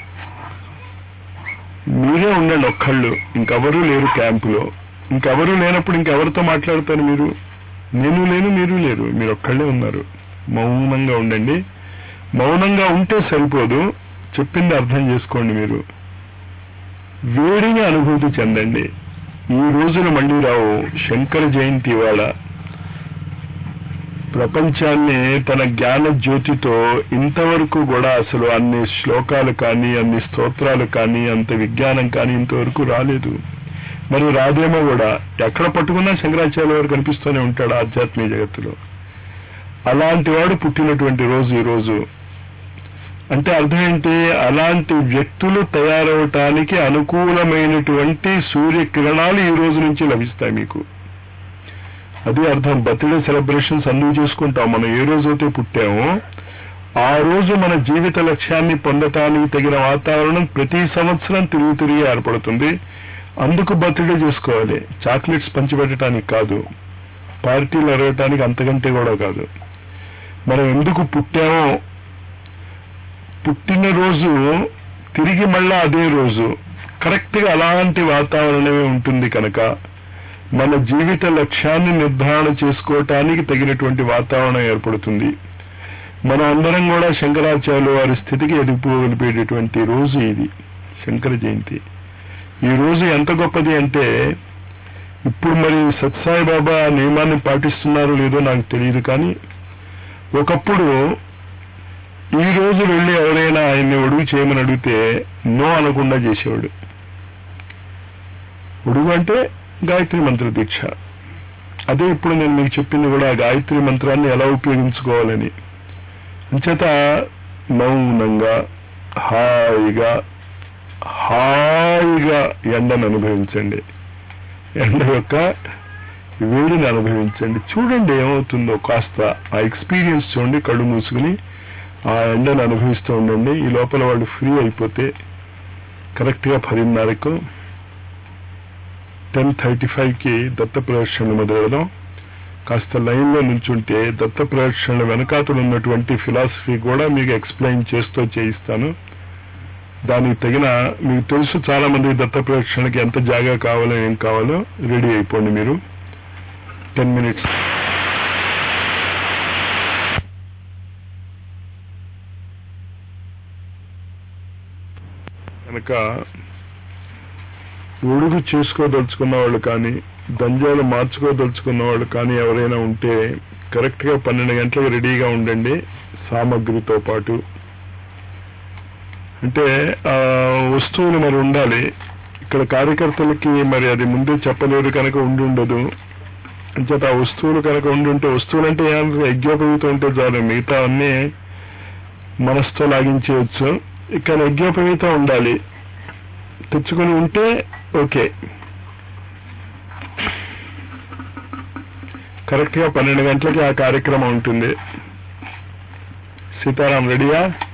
మీరే ఉండండి ఒక్కళ్ళు ఇంకెవరూ లేరు క్యాంపులో ఇంకెవరూ లేనప్పుడు ఇంకెవరితో మాట్లాడతారు మీరు నేను లేను మీరు లేరు మీరు ఒక్కళ్ళే ఉన్నారు మౌనంగా ఉండండి మౌనంగా ఉంటే సరిపోదు చెప్పింది అర్థం చేసుకోండి మీరు వేడిని అనుభూతి చెందండి ఈ రోజున మళ్ళీ రావు శంకర జయంతి ఇవాళ ప్రపంచాన్ని తన జ్ఞాన జ్యోతితో ఇంతవరకు కూడా అసలు అన్ని శ్లోకాలు కానీ అన్ని స్తోత్రాలు కానీ అంత విజ్ఞానం కానీ ఇంతవరకు రాలేదు మరి రాదేమో కూడా ఎక్కడ పట్టుకున్నా శంకరాచార్య వారు కనిపిస్తూనే ఉంటాడు ఆధ్యాత్మిక జగత్తులో అలాంటి వాడు పుట్టినటువంటి రోజు ఈ రోజు అంటే అర్థం ఏంటి అలాంటి వ్యక్తులు తయారవటానికి అనుకూలమైనటువంటి సూర్యకిరణాలు ఈ రోజు నుంచి లభిస్తాయి మీకు అది అర్థం బర్త్డే సెలబ్రేషన్స్ అన్నీ చేసుకుంటాం మనం ఏ రోజైతే పుట్టామో ఆ రోజు మన జీవిత లక్ష్యాన్ని పొందటానికి తగిన వాతావరణం ప్రతి సంవత్సరం తిరిగి తిరిగి ఏర్పడుతుంది అందుకు బర్త్డే చేసుకోవాలి చాక్లెట్స్ పంచిపెట్టడానికి కాదు పార్టీలు అరగటానికి అంతకంటే కూడా కాదు మనం ఎందుకు పుట్టామో పుట్టినరోజు తిరిగి మళ్ళా అదే రోజు కరెక్ట్ గా అలాంటి వాతావరణమే ఉంటుంది కనుక మన జీవిత లక్ష్యాన్ని నిర్ధారణ చేసుకోవటానికి తగినటువంటి వాతావరణం ఏర్పడుతుంది మనం అందరం కూడా శంకరాచార్యుల వారి స్థితికి ఎదిగిపోగలిపేటటువంటి రోజు ఇది శంకర జయంతి ఈ రోజు ఎంత గొప్పది అంటే ఇప్పుడు మరి సత్సాయి బాబా ఆ నియమాన్ని పాటిస్తున్నారో లేదో నాకు తెలియదు కానీ ఒకప్పుడు ఈ రోజు వెళ్ళి ఎవరైనా ఆయన్ని ఒడుగు చేయమని అడిగితే నో అనకుండా చేసేవాడు ఒడుగు అంటే గాయత్రి మంత్ర దీక్ష అదే ఇప్పుడు నేను మీకు చెప్పింది కూడా ఆ గాయత్రి మంత్రాన్ని ఎలా ఉపయోగించుకోవాలని అంచేత మౌనంగా హాయిగా హాయిగా ఎండను అనుభవించండి ఎండ యొక్క వేడిని అనుభవించండి చూడండి ఏమవుతుందో కాస్త ఆ ఎక్స్పీరియన్స్ చూడండి కళ్ళు మూసుకుని ఆ ఎండను అనుభవిస్తూ ఉండండి ఈ లోపల వాళ్ళు ఫ్రీ అయిపోతే కరెక్ట్గా పదిన్నరకు టెన్ థర్టీ ఫైవ్కి దత్త ప్రదర్శనలు మొదలెడదాం కాస్త లైన్లో నుంచుంటే దత్త ప్రదర్శనల వెనకాతలు ఉన్నటువంటి ఫిలాసఫీ కూడా మీకు ఎక్స్ప్లెయిన్ చేస్తూ చేయిస్తాను దానికి తగిన మీకు తెలుసు చాలా మంది దత్త ప్రదక్షిణకి ఎంత జాగా కావాలో ఏం కావాలో రెడీ అయిపోండి మీరు టెన్ మినిట్స్ కనుక ఒడుగు చేసుకోదలుచుకున్న వాళ్ళు కానీ దంజాలు మార్చుకోదలుచుకున్న వాళ్ళు కానీ ఎవరైనా ఉంటే కరెక్ట్ గా పన్నెండు గంటలకు రెడీగా ఉండండి సామగ్రితో పాటు అంటే ఆ వస్తువులు మరి ఉండాలి ఇక్కడ కార్యకర్తలకి మరి అది ముందే చెప్పలేరు కనుక ఉండి ఉండదు అంచేత ఆ వస్తువులు కనుక ఉండి ఉంటే వస్తువులు అంటే ఏమన్నా యజ్ఞోపవీతం ఉంటే చాలు మిగతా అన్నీ మనసుతో లాగించేయచ్చు ఇక్కడ యజ్ఞోపవీతం ఉండాలి తెచ్చుకొని ఉంటే ఓకే కరెక్ట్ గా పన్నెండు గంటలకి ఆ కార్యక్రమం ఉంటుంది సీతారాం రెడీయా